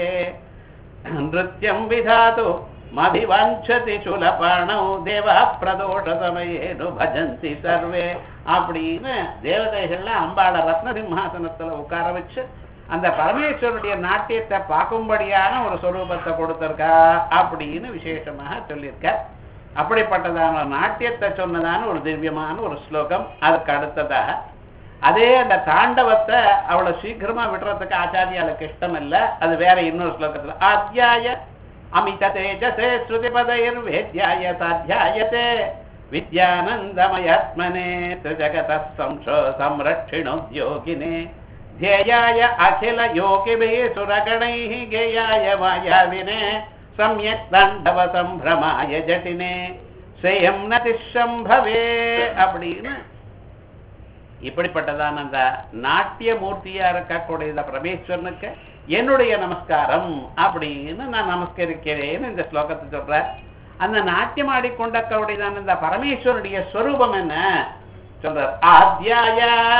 நృత్యం విధాతు மதிவாஞ்சதி சுலபாணௌ தேவா பிரதோஷ சமயேனு பஜந்தி சர்வே அப்படின்னு தேவதைகள்லாம் அம்பாள ரத்ன சிம்ஹாசனத்துல உட்கார வச்சு அந்த பரமேஸ்வருடைய நாட்டியத்தை பார்க்கும்படியான ஒரு சொரூபத்தை கொடுத்திருக்கா அப்படின்னு விசேஷமாக சொல்லியிருக்க அப்படிப்பட்டதான நாட்டியத்தை சொன்னதான ஒரு திவ்யமான ஒரு ஸ்லோகம் அதுக்கு அடுத்ததாக அதே அந்த தாண்டவத்தை அவ்வளவு சீக்கிரமா விடுறதுக்கு ஆச்சாரியாளுக்கு இஷ்டம் இல்ல அது வேற இன்னொரு ஸ்லோகத்துல அத்தியாய அமித தேஜசே ஸ்ருதிபதைர்வேத்யாய சாத்தியாயதே विद्यानन्दमयात्मने त्रिजगतः संशो संरक्षिणोद्योगिने ध्येयाय अखिलयोगिभिः सुरगणैः गेयाय मायाविने सम्यक् ताण्डव सम्भ्रमाय जटिने ஸ்ரேயம் நதிஷம்பவே அப்படின்னு இப்படிப்பட்டதான அந்த நாட்டிய மூர்த்தியா இருக்கக்கூடிய பரமேஸ்வரனுக்கு என்னுடைய நமஸ்காரம் அப்படின்னு நான் நமஸ்கரிக்கிறேன்னு இந்த ஸ்லோகத்தை சொல்றேன் அந்த நாட்டியம் ஆடிக்கொண்டக்கூடியதான இந்த பரமேஸ்வரனுடைய ஸ்வரூபம் என்ன சொல்றார் ஆத்யாய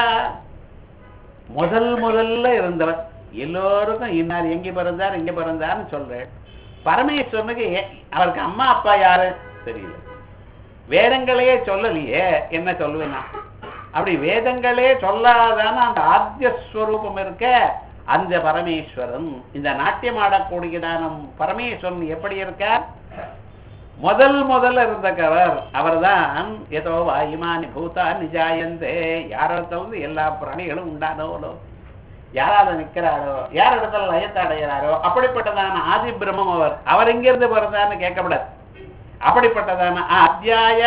முதல் முதல்ல இருந்தவர் எல்லோருக்கும் இன்னார் எங்க பிறந்தார் இங்க பிறந்தார்னு சொல்றேன் பரமேஸ்வரனுக்கு ஏ- அவருக்கு அம்மா அப்பா யாரு தெரியல வேதங்களையே சொல்லலையே என்ன சொல்லுவேன் நான் அப்படி வேதங்களே சொல்லாதான அந்த ஆத்திய ஸ்வரூபம் இருக்க அந்த பரமேஸ்வரன் இந்த நாட்டியம் ஆடக்கூடியதான பரமேஸ்வரன் எப்படி இருக்கார் முதல் முதல்ல இருந்தவர் அவர்தான் ஏதோ வாயுமானி பூதா நிஜாயந்தே யாரிடத்துல இருந்து எல்லா பிராணிகளும் உண்டானோலோ யாராவது நிக்கிறாரோ யார் இடத்துல லயத்தை அடைகிறாரோ அப்படிப்பட்டதான ஆதி பிரம்மம் அவர் அவர் எங்கிருந்து பிறந்தார்னு கேட்கப்படாது அப்படிப்பட்டதான அத்தியாய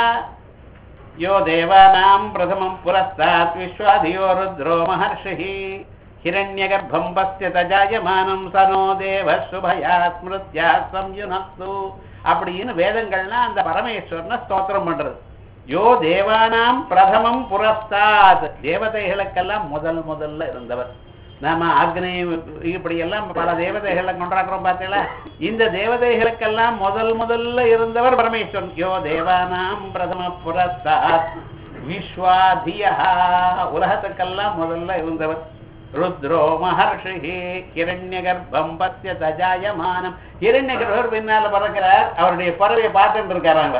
யோ தேவானாம் பிரதமம் புரஸ்தாத் விஸ்வாதியோ ருத்ரோ மகர்ஷி ஹிரண்யகர்ப்பம் பஸ்ய தஜாயமானம் சனோ தேவ சுபயா ஸ்மிருத்யா சம்யுனக்து அப்படின்னு வேதங்கள்லாம் அந்த பரமேஸ்வரனை ஸ்தோத்திரம் பண்றது யோ தேவானாம் பிரதமம் புரஸ்தாத் தேவதைகளுக்கெல்லாம் முதல் முதல்ல இருந்தவர் நாம அக்னி இப்படி எல்லாம் பல தேவதைகளை கொண்டாடுறோம் பார்த்தீங்களா இந்த தேவதைகளுக்கெல்லாம் முதல் முதல்ல இருந்தவர் பரமேஸ்வரன் யோ தேவானாம் பிரதம புரஸ்தாத் விஸ்வாதியா உலகத்துக்கெல்லாம் முதல்ல இருந்தவர் ருத்ரோ மகர்ஷி ஹிரண்ய கர்ப்பம் பத்திய தஜாயமானம் ஹிரண்ய கர்ப்பர் பின்னால பறக்கிறார் அவருடைய பறவையை பார்த்துட்டு இருக்காராங்க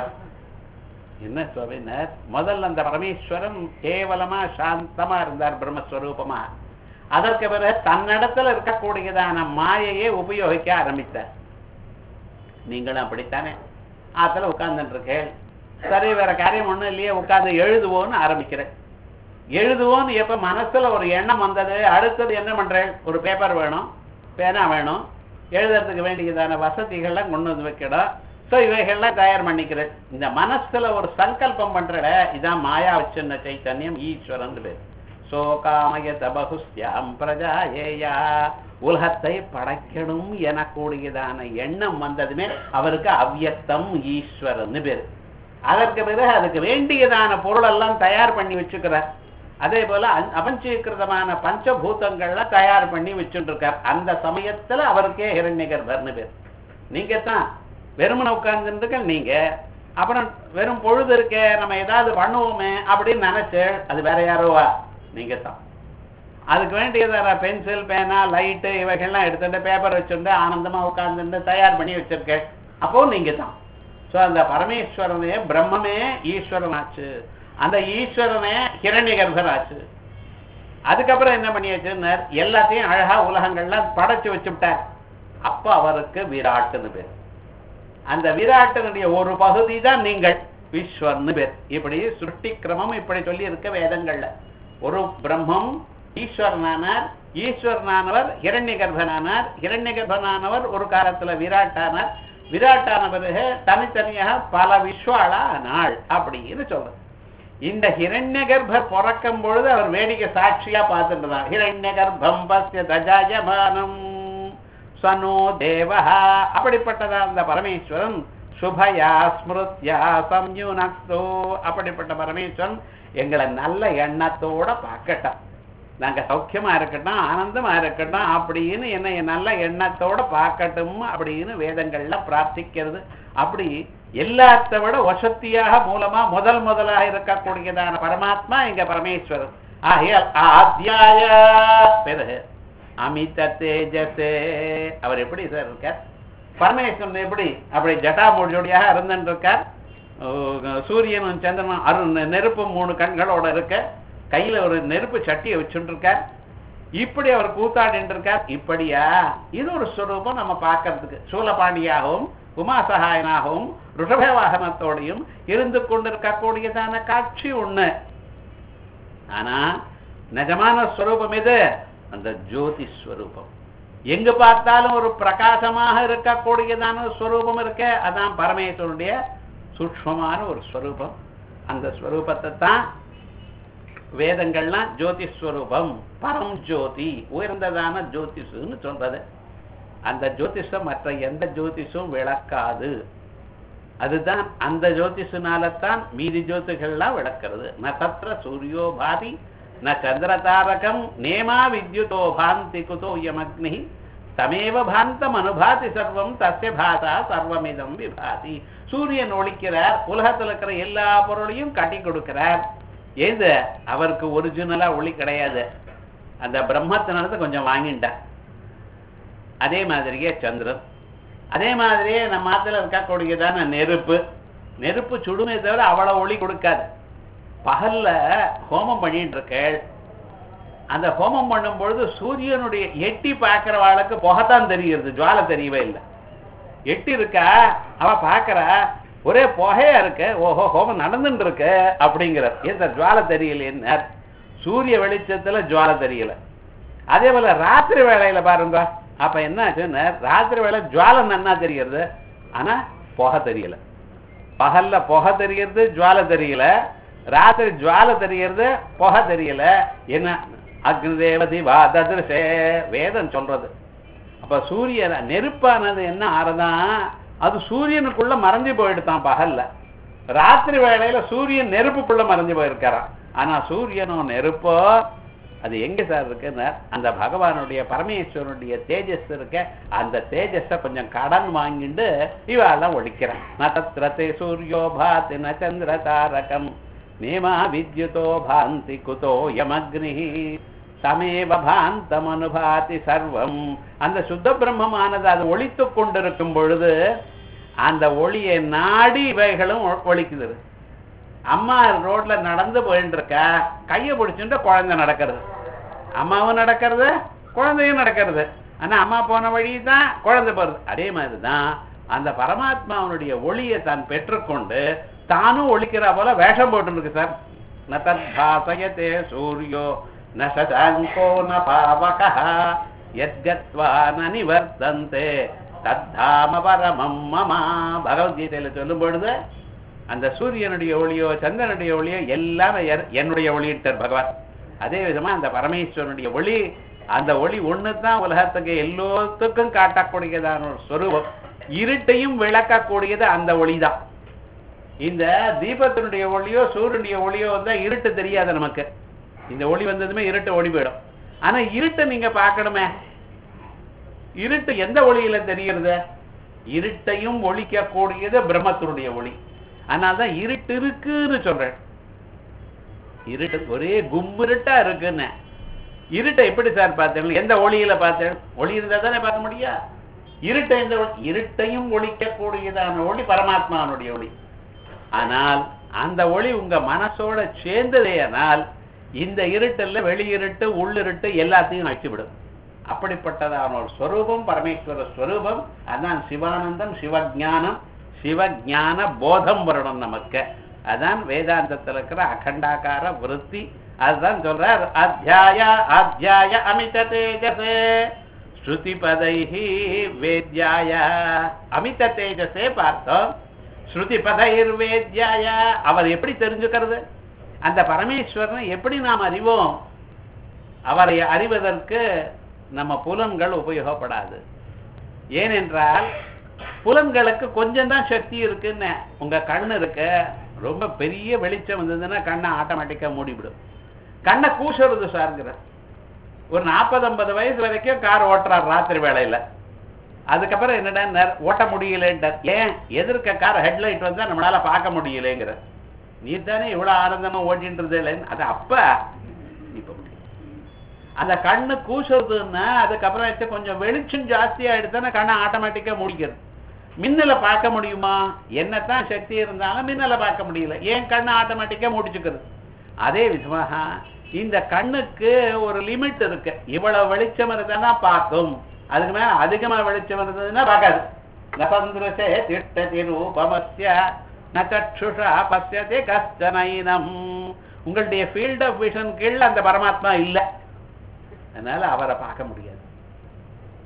என்ன சுவாமினர் முதல்ல அந்த பரமேஸ்வரன் கேவலமா சாந்தமா இருந்தார் பிரம்மஸ்வரூபமா அதற்கு பிறகு தன்னிடத்துல இருக்கக்கூடியதான மாயையை உபயோகிக்க ஆரம்பித்தார் நீங்களும் அப்படித்தானே ஆத்துல உட்கார்ந்துட்டு இருக்கேன் சரி வேற காரியம் ஒண்ணும் இல்லையே உட்கார்ந்து எழுதுவோன்னு ஆரம்பிக்கிறேன் எழுதுவோன்னு எப்ப மனசுல ஒரு எண்ணம் வந்தது அடுத்தது என்ன பண்றேன் ஒரு பேப்பர் வேணும் பேனா வேணும் எழுதுறதுக்கு வேண்டியதான வசதிகள்லாம் கொண்டு வந்து வைக்கணும் ஸோ இவைகள்லாம் தயார் பண்ணிக்கிறேன் இந்த மனசுல ஒரு சங்கல்பம் பண்றல இதான் மாயா வச்சிருந்த சைத்தன்யம் ஈஸ்வரன் பேர் சோகாமயத பகுஸ்யாம் பிரஜா ஏயா உலகத்தை படைக்கணும் எனக்கூடியதான எண்ணம் வந்ததுமே அவருக்கு அவ்யக்தம் ஈஸ்வரன் பேர் அதற்கு பிறகு அதுக்கு வேண்டியதான பொருள் எல்லாம் தயார் பண்ணி வச்சுக்கிறார் அதே போல அ- அபஞ்சீகிருதமான பஞ்சபூதங்கள்ல தயார் பண்ணி வச்சுட்டு இருக்கார் அந்த சமயத்துல அவருக்கே ஹிரண்யகர்பர்னு பேர் நீங்க தான் வெறுமனை உட்கார்ந்துருக்க நீங்க அப்புறம் வெறும் பொழுது இருக்கே நம்ம ஏதாவது பண்ணுவோமே அப்படின்னு நினைச்சு அது வேற யாரோவா நீங்க தான் அதுக்கு வேண்டியதான பென்சில் பேனா லைட்டு இவைகள்லாம் எடுத்துட்டு பேப்பர் வச்சுட்டு ஆனந்தமா உட்கார்ந்துட்டு தயார் பண்ணி வச்சிருக்கேன் அப்போ நீங்க தான் ஸோ அந்த பரமேஸ்வரனே பிரம்மமே ஈஸ்வரன் ஆச்சு அந்த ஈஸ்வரனே ஹிரண்யகர்பர் ஆச்சு அதுக்கப்புறம் என்ன பண்ணியாச்சுன்னார் எல்லாத்தையும் அழகா உலகங்கள்லாம் படைச்சு வச்சுட்டார் அப்ப அவருக்கு விராட்டுன்னு பேர் அந்த விராட்டனுடைய ஒரு பகுதி தான் நீங்கள் விஸ்வர்னு பேர் இப்படி சுருட்டி கிரமம் இப்படி சொல்லி இருக்க வேதங்கள்ல ஒரு பிரம்மம் ஈஸ்வரனானார் ஈஸ்வரனானவர் ஹிரண்யகர்பனானார் ஹிரண்யகர்பனானவர் ஒரு காலத்துல விராட்டானார் விராட்டான பிறகு தனித்தனியாக பல விஸ்வாளா ஆனாள் அப்படின்னு சொல்றது இந்த ஹிரண்யகர்ப்பர் பிறக்கும் பொழுது அவர் வேடிக்கை சாட்சியா பார்த்துட்டு ஹிரண்யகர்ப்பம் பஸ்ய தஜாயமானம் சனோ தேவஹா அப்படிப்பட்டதா அந்த பரமேஸ்வரன் சுபயா ஸ்மிருத்யா சம்யுனக்தோ அப்படிப்பட்ட பரமேஸ்வரன் எங்களை நல்ல எண்ணத்தோட பார்க்கட்டும் நாங்க சௌக்கியமா இருக்கட்டும் ஆனந்தமா இருக்கட்டும் அப்படின்னு என்னை நல்ல எண்ணத்தோட பார்க்கட்டும் அப்படின்னு வேதங்கள்ல பிரார்த்திக்கிறது அப்படி எல்லாத்த விட வசத்தியாக மூலமா முதல் முதலாக இருக்கக்கூடியதான பரமாத்மா எங்க பரமேஸ்வரன் ஆகையால் ஆத்யாய பிறகு அமித தேஜசே அவர் எப்படி சார் இருக்கார் பரமேஸ்வரன் எப்படி அப்படி ஜட்டாமூடியோடியாக இருந்துட்டு இருக்கார் ஓ, சூரியனும் சந்திரனும் அரு நெருப்பு மூணு கண்களோட இருக்க கையில ஒரு நெருப்பு சட்டியை வச்சுட்டு இருக்கார் இப்படி அவர் கூத்தாடிட்டு இருக்கார் இப்படியா இது ஒரு ஸ்வரூபம் நம்ம பார்க்கறதுக்கு சூலபாண்டியாகவும் உமாசகாயனாகவும் ருஷப வாகனத்தோடையும் இருந்து கொண்டிருக்கக்கூடியதான காட்சி ஒண்ணு ஆனா நிஜமான ஸ்வரூபம் எது அந்த ஜோதி ஸ்வரூபம் எங்கு பார்த்தாலும் ஒரு பிரகாசமாக இருக்கக்கூடியதான ஒரு ஸ்வரூபம் இருக்க அதான் பரமேஸ்வரனுடைய சூக்ஷ்மமான ஒரு ஸ்வரூபம் அந்த ஸ்வரூபத்தை தான் வேதங்கள்லாம் ஜோதிஸ்வரூபம் பரம் ஜோதி உயர்ந்ததான ஜோதிஷுன்னு சொல்றது அந்த ஜோதிஷம் மற்ற எந்த ஜோதிஷும் விளக்காது அதுதான் அந்த ஜோதிஷனாலத்தான் மீதி ஜோதிகள்லாம் விளக்கிறது ந தத்ர சூரியோ பாதி ந சந்திர தாரகம் நேமா வித்யுதோ பாந்தி குதோ யமக்னி தமேவ பாந்தம் அனுபாதி சர்வம் தஸ்ய பாசா சர்வமிதம் விபாதி சூரியன் ஒழிக்கிறார் உலகத்தில் இருக்கிற எல்லா பொருளையும் காட்டி கொடுக்கிறார் ஏது அவருக்கு ஒரிஜினலா ஒளி கிடையாது அந்த பிரம்மத்தினால கொஞ்சம் வாங்கிட்டார் அதே மாதிரியே சந்திரன் அதே மாதிரியே நம்ம ஆத்துல இருக்கக்கூடியதான நெருப்பு நெருப்பு சுடுமே தவிர அவ்வளவு ஒளி கொடுக்காது பகல்ல ஹோமம் பண்ணிட்டு இருக்கேள் அந்த ஹோமம் பண்ணும் பொழுது சூரியனுடைய எட்டி பார்க்கிறவாளுக்கு புகைத்தான் தெரிகிறது ஜுவாலை தெரியவே இல்லை எட்டி இருக்கா அவ பார்க்கறா ஒரே புகையா இருக்கு ஓஹோ ஹோமம் நடந்துட்டு இருக்கு அப்படிங்கிறார் ஏன் சார் ஜுவாலை தெரியலைன்னு சூரிய வெளிச்சத்துல ஜுவாலை தெரியல அதே போல ராத்திரி வேளையில பாருங்க அப்ப என்ன ஆச்சுன்னா ராத்திரி வேலை ஜுவாலை நன்னா தெரிகிறது ஆனா புகை தெரியல பகல்ல புகை தெரியறது ஜுவாலை தெரியல ராத்திரி ஜுவாலை தெரியறது புகை தெரியல என்ன அக்னி தேவதி வாததிருஷே வேதம் சொல்றது அப்ப சூரியன் நெருப்பானது என்ன ஆறதான் அது சூரியனுக்குள்ள மறைஞ்சு போயிடுதான் பகல்ல ராத்திரி வேளையில சூரியன் நெருப்புக்குள்ள மறைஞ்சு போயிருக்காராம் ஆனா சூரியனோ நெருப்போ அது எங்க சார் இருக்குன்னா அந்த பகவானுடைய பரமேஸ்வரனுடைய தேஜஸ் இருக்க அந்த தேஜஸ கொஞ்சம் கடன் வாங்கிட்டு இவாளெல்லாம் ஒழிக்கிறான் நதத்திரத்தை சூரியோ பாதி ந சந்திர தாரகம் நேமா வித்யுதோ பாந்தி குதோ யமக்னி தமேவ பாந்தம் அனுபாதி சர்வம் அந்த சுத்த பிரம்மமானது அது ஒழித்து கொண்டிருக்கும் பொழுது அந்த ஒளியை நாடி இவைகளும் ஒ- ஒழிக்குது அம்மா ரோட்ல நடந்து போயிட்டு இருக்கா கையை பிடிச்சுட்டு குழந்தை நடக்கிறது அம்மாவும் நடக்கிறது குழந்தையும் நடக்கிறது ஆனா அம்மா போன வழி தான் குழந்தை போறது அதே மாதிரி தான் அந்த பரமாத்மாவனுடைய ஒளியை தான் பெற்றுக்கொண்டு தானும் ஒழிக்கிறா போல வேஷம் போட்டு இருக்கு சார் ந தத்பாசயத்தே சூரியோ ந சதாங்கோ ந பாவக யத்கத்வா ந நிவர்த்தந்தே தத்தாம பரமம் மமா பகவத்கீதையில சொல்லும் பொழுது அந்த சூரியனுடைய ஒளியோ சந்திரனுடைய ஒளியோ எல்லாம் என்- என்னுடைய ஒளியிட்டார் பகவான் அதே விதமா அந்த பரமேஸ்வரனுடைய ஒளி அந்த ஒளி ஒண்ணு தான் உலகத்துக்கு எல்லோத்துக்கும் காட்டக்கூடியதான ஒரு ஸ்வரூபம் இருட்டையும் விளக்கக்கூடியது அந்த ஒளிதான் இந்த தீபத்தினுடைய ஒளியோ சூரியனுடைய ஒளியோ வந்தா இருட்டு தெரியாது நமக்கு இந்த ஒளி வந்ததுமே இருட்டு ஒளி போயிடும் ஆனா இருட்டை நீங்க பார்க்கணுமே இருட்டு எந்த ஒளியில தெரிகிறது இருட்டையும் ஒழிக்கக்கூடியது பிரம்மத்தினுடைய ஒளி அதனால்தான் இருட்டு இருக்குன்னு சொல்றேன் இருட்டு ஒரே கும்பிருட்டா இருக்குன்னு இருட்டை எப்படி சார் பார்த்தேன் எந்த ஒளியில பார்த்தேன் ஒளி இருந்தா தானே பார்க்க முடியா இருட்டை எந்த ஒளி இருட்டையும் ஒழிக்கக்கூடியதான ஒளி பரமாத்மாவுடைய ஒளி ஆனால் அந்த ஒளி உங்க மனசோட சேர்ந்ததேயானால் இந்த இருட்டுல வெளியிருட்டு உள்ளிருட்டு எல்லாத்தையும் அழிச்சுவிடும் அப்படிப்பட்டதான ஒரு ஸ்வரூபம் பரமேஸ்வர ஸ்வரூபம் அதான் சிவானந்தம் சிவஞானம் சிவஞான போதம் வரணும் நமக்கு அதான் வேதாந்தத்தில் இருக்கிற அகண்டாகார விருத்தி அதுதான் சொல்றார் அத்தியாய அத்தியாய அமித தேஜசே ஸ்ருதி பதைஹி வேத்யாய அமித தேஜசே பார்த்தோம் ஸ்ருதி பதைர் வேத்யாய அவர் எப்படி தெரிஞ்சுக்கிறது அந்த பரமேஸ்வரனை எப்படி நாம் அறிவோம் அவரை அறிவதற்கு நம்ம புலன்கள் உபயோகப்படாது ஏனென்றால் புலன்களுக்கு கொஞ்சம் தான் சக்தி இருக்குன்னு உங்க கண்ணு இருக்கு ரொம்ப பெரிய வெளிச்சம் வந்ததுன்னா கண்ணை ஆட்டோமேட்டிக்கா மூடிவிடும் கண்ணை கூசுறது சார்ங்கிற ஒரு நாற்பது ஐம்பது வயசு வரைக்கும் கார் ஓட்டுறார் ராத்திரி வேளையில அதுக்கப்புறம் என்னடா நெர்- ஓட்ட முடியலன்றார் ஏன் எதிர்க்க கார் ஹெட்லைட் வந்தா நம்மளால பார்க்க முடியலங்கிற நீ தானே இவ்வளவு ஆனந்தமா ஓட்டிட்டு இருந்தேன் அது அப்ப இப்ப முடியும் அந்த கண்ணு கூசுறதுன்னா அதுக்கப்புறம் எடுத்து கொஞ்சம் வெளிச்சம் ஜாஸ்தி ஆயிடுச்சுன்னா கண்ணை ஆட்டோமேட்டிக்கா முடிக்கிறது மின்னலை பார்க்க முடியுமா என்னத்தான் சக்தி இருந்தாலும் மின்னலை பார்க்க முடியல ஏன் கண்ணை ஆட்டோமேட்டிக்கா முடிச்சுக்கிறது அதே விதமாக இந்த கண்ணுக்கு ஒரு லிமிட் இருக்கு இவ்வளவு வெளிச்சம் இருந்தா பார்க்கும் அதுக்கு மேல அதிகமா வெளிச்சம் இருந்ததுன்னா பார்க்காது நபந்துரசே திட்டதி ரூபமஸ்ய ந சக்ஷுஷா பசியதே கஷ்டனைனம் உங்களுடைய ஃபீல்ட் ஆஃப் விஷன் கீழ் அந்த பரமாத்மா இல்லை அதனால அவரை பார்க்க முடியாது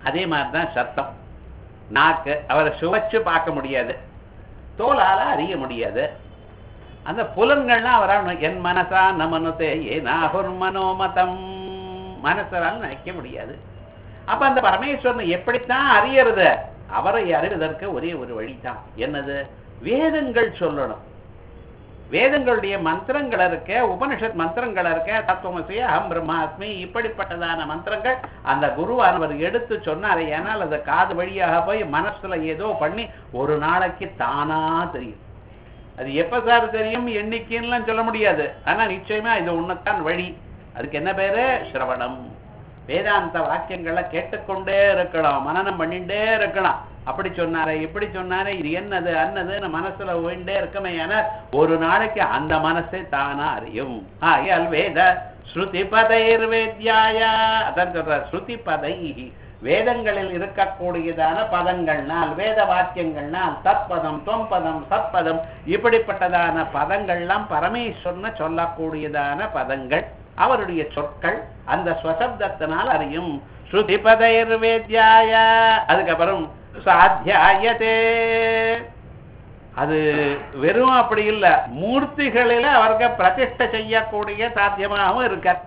அதே மாதிரி தான் சத்தம் நாக்கு அவரை சுவைச்சு பார்க்க முடியாது தோலால அறிய முடியாது அந்த புலன்கள்லாம் அவரால் என் மனசா நமனுதே ஏனாகுர் மனோமதம் மனசரால் நினைக்க முடியாது அப்ப அந்த பரமேஸ்வரனை எப்படித்தான் அறியறது அவரை அறிவதற்கு ஒரே ஒரு வழிதான் என்னது வேதங்கள் சொல்லணும் வேதங்களுடைய மந்திரங்கள் இருக்க உபனிஷத் மந்திரங்கள் இருக்க தத்துவமசி அகம் பிரம்மாஸ்மி இப்படிப்பட்டதான மந்திரங்கள் அந்த குருவானவர் எடுத்து சொன்னார் ஏனால் அது காது வழியாக போய் மனசுல ஏதோ பண்ணி ஒரு நாளைக்கு தானா தெரியும் அது எப்ப சார் தெரியும் எண்ணிக்கைன்னுலாம் சொல்ல முடியாது ஆனா நிச்சயமா இது உன்னத்தான் வழி அதுக்கு என்ன பேரு சிரவணம் வேதாந்த வாக்கியங்களை கேட்டுக்கொண்டே இருக்கலாம் மனனம் பண்ணிட்டே இருக்கலாம் அப்படி சொன்னாரே இப்படி சொன்னாரே இது என்னது அன்னதுன்னு மனசுல ஓய்ண்டே இருக்கமே என ஒரு நாளைக்கு அந்த மனசை தானா அறியும் ஆகையால் வேத ஸ்ருதி பதைர் வேத்யாய அதான் சொல்ற ஸ்ருதி பதை வேதங்களில் இருக்கக்கூடியதான பதங்கள்னால் வேத வாக்கியங்கள்னால் தத்பதம் தொம்பதம் சத்பதம் இப்படிப்பட்டதான பதங்கள்லாம் பரமேஸ்வரனை சொல்லக்கூடியதான பதங்கள் அவருடைய சொற்கள் அந்த ஸ்வசப்தத்தினால் அறியும் ஸ்ருதி பதைர் வேத்யாய அதுக்கப்புறம் சாத்தியாயதே அது வெறும் அப்படி இல்ல மூர்த்திகளில அவருக்கு பிரதிஷ்டை செய்யக்கூடிய சாத்தியமாகவும் இருக்கார்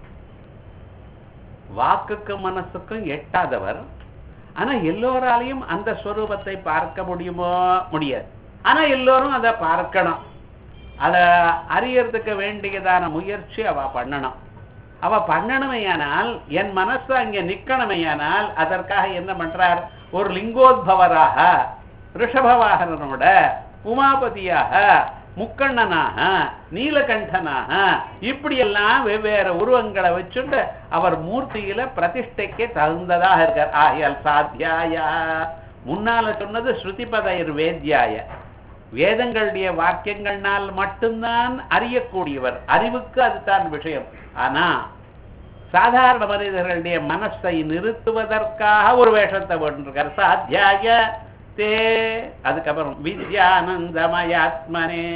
வாக்குக்கும் மனசுக்கும் எட்டாதவர் ஆனா எல்லோராலையும் அந்த ஸ்வரூபத்தை பார்க்க முடியுமோ முடியாது ஆனா எல்லோரும் அதை பார்க்கணும் அதை அறியறதுக்கு வேண்டியதான முயற்சி அவ பண்ணணும் அவ பண்ணணுமையானால் என் மனசு அங்கே நிக்கணுமையானால் அதற்காக என்ன பண்றார் ஒரு லிங்கோத்பவராக ரிஷபவாகனனோட உமாபதியாக முக்கண்ணனாக நீலகண்டனாக இப்படியெல்லாம் வெவ்வேறு உருவங்களை வச்சுட்டு அவர் மூர்த்தியில பிரதிஷ்டைக்கு தகுந்ததாக இருக்கார் ஆகையால் சாத்தியாய முன்னால சொன்னது ஸ்ருதிபதையர் வேத்யாய வேதங்களுடைய வாக்கியங்கள்னால் மட்டும்தான் அறியக்கூடியவர் அறிவுக்கு அதுதான் விஷயம் ஆனா சாதாரண மனிதர்களுடைய மனசை நிறுத்துவதற்காக ஒரு வேஷத்தை போட்டிருக்கார் சாத்தியாய தே அதுக்கப்புறம் வித்யானந்தமயாத்மனே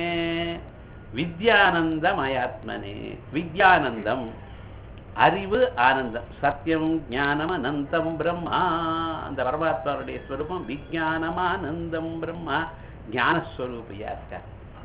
வித்யானந்தமயாத்மனே வித்யானந்தம் அறிவு ஆனந்தம் சத்தியம் ஞானம் அனந்தம் பிரம்மா அந்த பரமாத்மாவுடைய ஸ்வரூபம் விஜயானமானந்தம் பிரம்மா ஞானஸ்வரூபியா இருக்கார்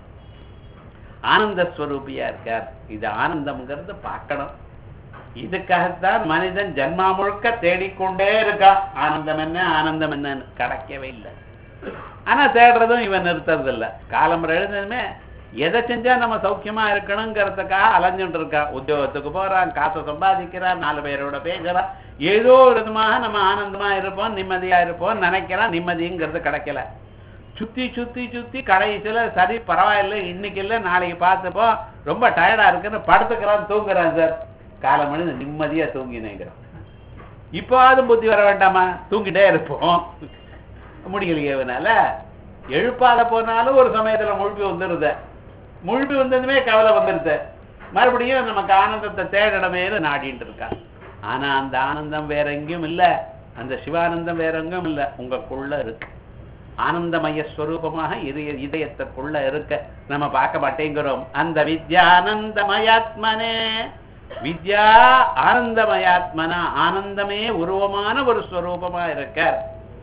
ஆனந்த ஸ்வரூபியா இருக்கார் இது ஆனந்தம்ங்கிறது பார்க்கணும் இதுக்காகத்தான் மனிதன் ஜன்மா முழுக்க தேடிக்கொண்டே இருக்கான் ஆனந்தம் என்ன ஆனந்தம் என்னன்னு கிடைக்கவே இல்லை ஆனா தேடுறதும் இவன் நிறுத்துறது இல்ல காலம் எழுந்ததுமே எதை செஞ்சா நம்ம சௌக்கியமா இருக்கணுங்கிறதுக்காக அலைஞ்சுட்டு இருக்கான் உத்தியோகத்துக்கு போறான் காசை சம்பாதிக்கிறான் நாலு பேரோட பேசுறான் ஏதோ ஒரு விதமாக நம்ம ஆனந்தமா இருப்போம் நிம்மதியா இருப்போம் நினைக்கிறான் நிம்மதிங்கிறது கிடைக்கல சுத்தி சுத்தி சுத்தி கடைசியில சரி பரவாயில்ல இன்னைக்கு இல்ல நாளைக்கு பார்த்துப்போம் ரொம்ப டயர்டா இருக்குன்னு படுத்துக்கிறான் தூங்குறான் சார் காலம் மணி நிம்மதியா தூங்கினேங்கிறான் இப்போவாது புத்தி வர வேண்டாமா தூங்கிட்டே இருப்போம் முடியலையே இவனால எழுப்பாத போனாலும் ஒரு சமயத்துல முழுப்பி வந்துருத முழுப்பி வந்ததுமே கவலை வந்துருது மறுபடியும் நமக்கு ஆனந்தத்தை தேடணுமேனு நாடிட்டு இருக்கான் ஆனா அந்த ஆனந்தம் வேற எங்கேயும் இல்ல அந்த சிவானந்தம் வேற எங்கேயும் இல்ல உங்களுக்குள்ள இருக்கு ஆனந்தமய ஸ்வரூபமாக இதய இதயத்துக்குள்ள இருக்க நம்ம பார்க்க மாட்டேங்கிறோம் அந்த வித்யானந்தமயாத்மனே வித்யா ஆனந்தமயாத்மனா ஆனந்தமே உருவமான ஒரு ஸ்வரூபமா இருக்கார்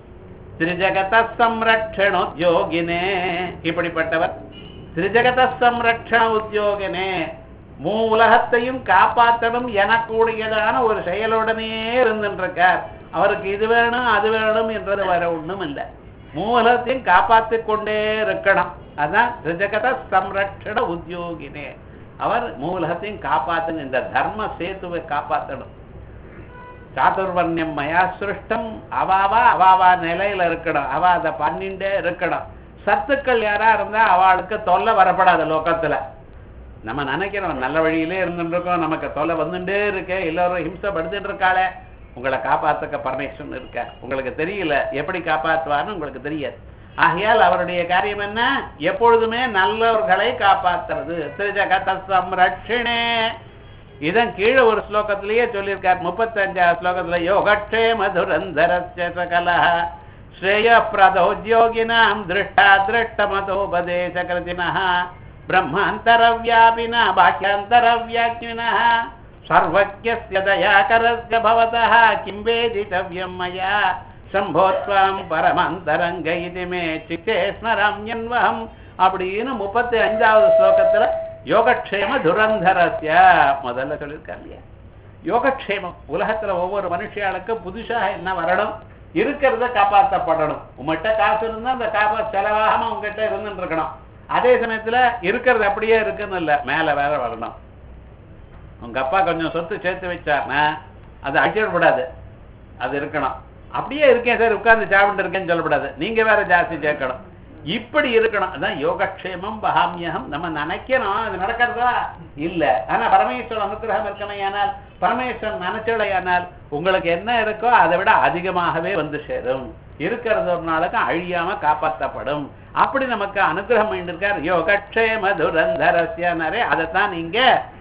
திரிஜகத சம்ரட்சண உத்தியோகினே இப்படிப்பட்டவர் திரிஜகத சம்ரட்சண உத்தியோகினே மூ உலகத்தையும் காப்பாற்றணும் எனக்கூடியதான ஒரு செயலுடனே இருந்துருக்கார் அவருக்கு இது வேணும் அது வேணும் என்றது வர ஒண்ணும் இல்லை மூலத்தையும் காப்பாற்றிக் கொண்டே இருக்கணும் அதான் திரிஜகத சம்ரட்சண உத்தியோகினே அவர் மூலகத்தையும் காப்பாத்துங்க இந்த தர்ம சேத்துவை காப்பாற்றணும் சாதுர்வர்ணியம் மயா சிருஷ்டம் அவாவா அவாவா நிலையில இருக்கணும் அவ அதை பண்ணிண்டே இருக்கணும் சத்துக்கள் யாரா இருந்தா அவளுக்கு தொல்லை வரப்படாது லோகத்துல நம்ம நினைக்கிறோம் நல்ல வழியிலே இருந்துட்டு இருக்கோம் நமக்கு தொல்லை வந்துட்டே இருக்கு எல்லாரும் ஹிம்சப்படுத்திட்டு இருக்காளே உங்களை காப்பாத்துக்க பரமேஸ்வரன் இருக்க உங்களுக்கு தெரியல எப்படி காப்பாற்றுவார்னு உங்களுக்கு தெரியாது ஆகையால் அவருடைய காரியம் என்ன எப்பொழுதுமே நல்லவர்களை காப்பாத்துறது திருஜகத சம்ரட்சிணே இதன் கீழே ஒரு ஸ்லோகத்திலேயே சொல்லியிருக்கார் முப்பத்தஞ்சாவது ஸ்லோகத்துல யோகக்ஷே மதுரந்தரஸ்ய சகல ஸ்ரேய பிரதோத்யோகினாம் திருஷ்டா திருஷ்டமதோபதேச கிருதினா பிரம்மாந்தரவியாபினா பாக்கியாந்தரவியாக்கினா சர்வஜஸ்ய தயாகரஸ்ய பவதः கிம் வேதிதவ்யம் மயா சம்போ த்வாம் பரமந்தரங்க இது மே சித்தே ஸ்மராம்யன்வகம் அப்படின்னு முப்பத்தி அஞ்சாவது ஸ்லோகத்துல யோகக்ஷேம துரந்தரஸ்ய முதல்ல சொல்லியிருக்கார் இல்லையா யோகக்ஷேமம் உலகத்துல ஒவ்வொரு மனுஷியாளுக்கும் புதுசாக என்ன வரணும் இருக்கிறத காப்பாற்றப்படணும் உங்கள்கிட்ட காசு இருந்தா அந்த காப்பா செலவாகாம உங்ககிட்ட இருந்துட்டு இருக்கணும் அதே சமயத்துல இருக்கிறது அப்படியே இருக்குன்னு இல்ல மேல வேற வரணும் உங்க அப்பா கொஞ்சம் சொத்து சேர்த்து வச்சார்னா அது அழிச்சிடக்கூடாது அது இருக்கணும் அப்படியே இருக்கேன் சார் உட்கார்ந்து சாப்பிட்டு இருக்கேன்னு சொல்லக்கூடாது நீங்க வேற ஜாஸ்தி சேர்க்கணும் இப்படி இருக்கணும் அதான் யோகக்ஷேமம் பகாமியகம் நம்ம நினைக்கிறோம் அது நடக்கிறதா இல்ல ஆனா பரமேஸ்வரன் அனுகிரகம் இருக்கணையானால் பரமேஸ்வரன் நினைச்சடையானால் உங்களுக்கு என்ன இருக்கோ அதை விட அதிகமாகவே வந்து சேரும் இருக்கிறது ஒரு நாளுக்கு அழியாம காப்பாற்றப்படும் அப்படி நமக்கு அனுகிரகம் பண்ணிருக்கார் யோகக்ஷேம துரந்தரஸ்யனரே அதைத்தான் நீங்க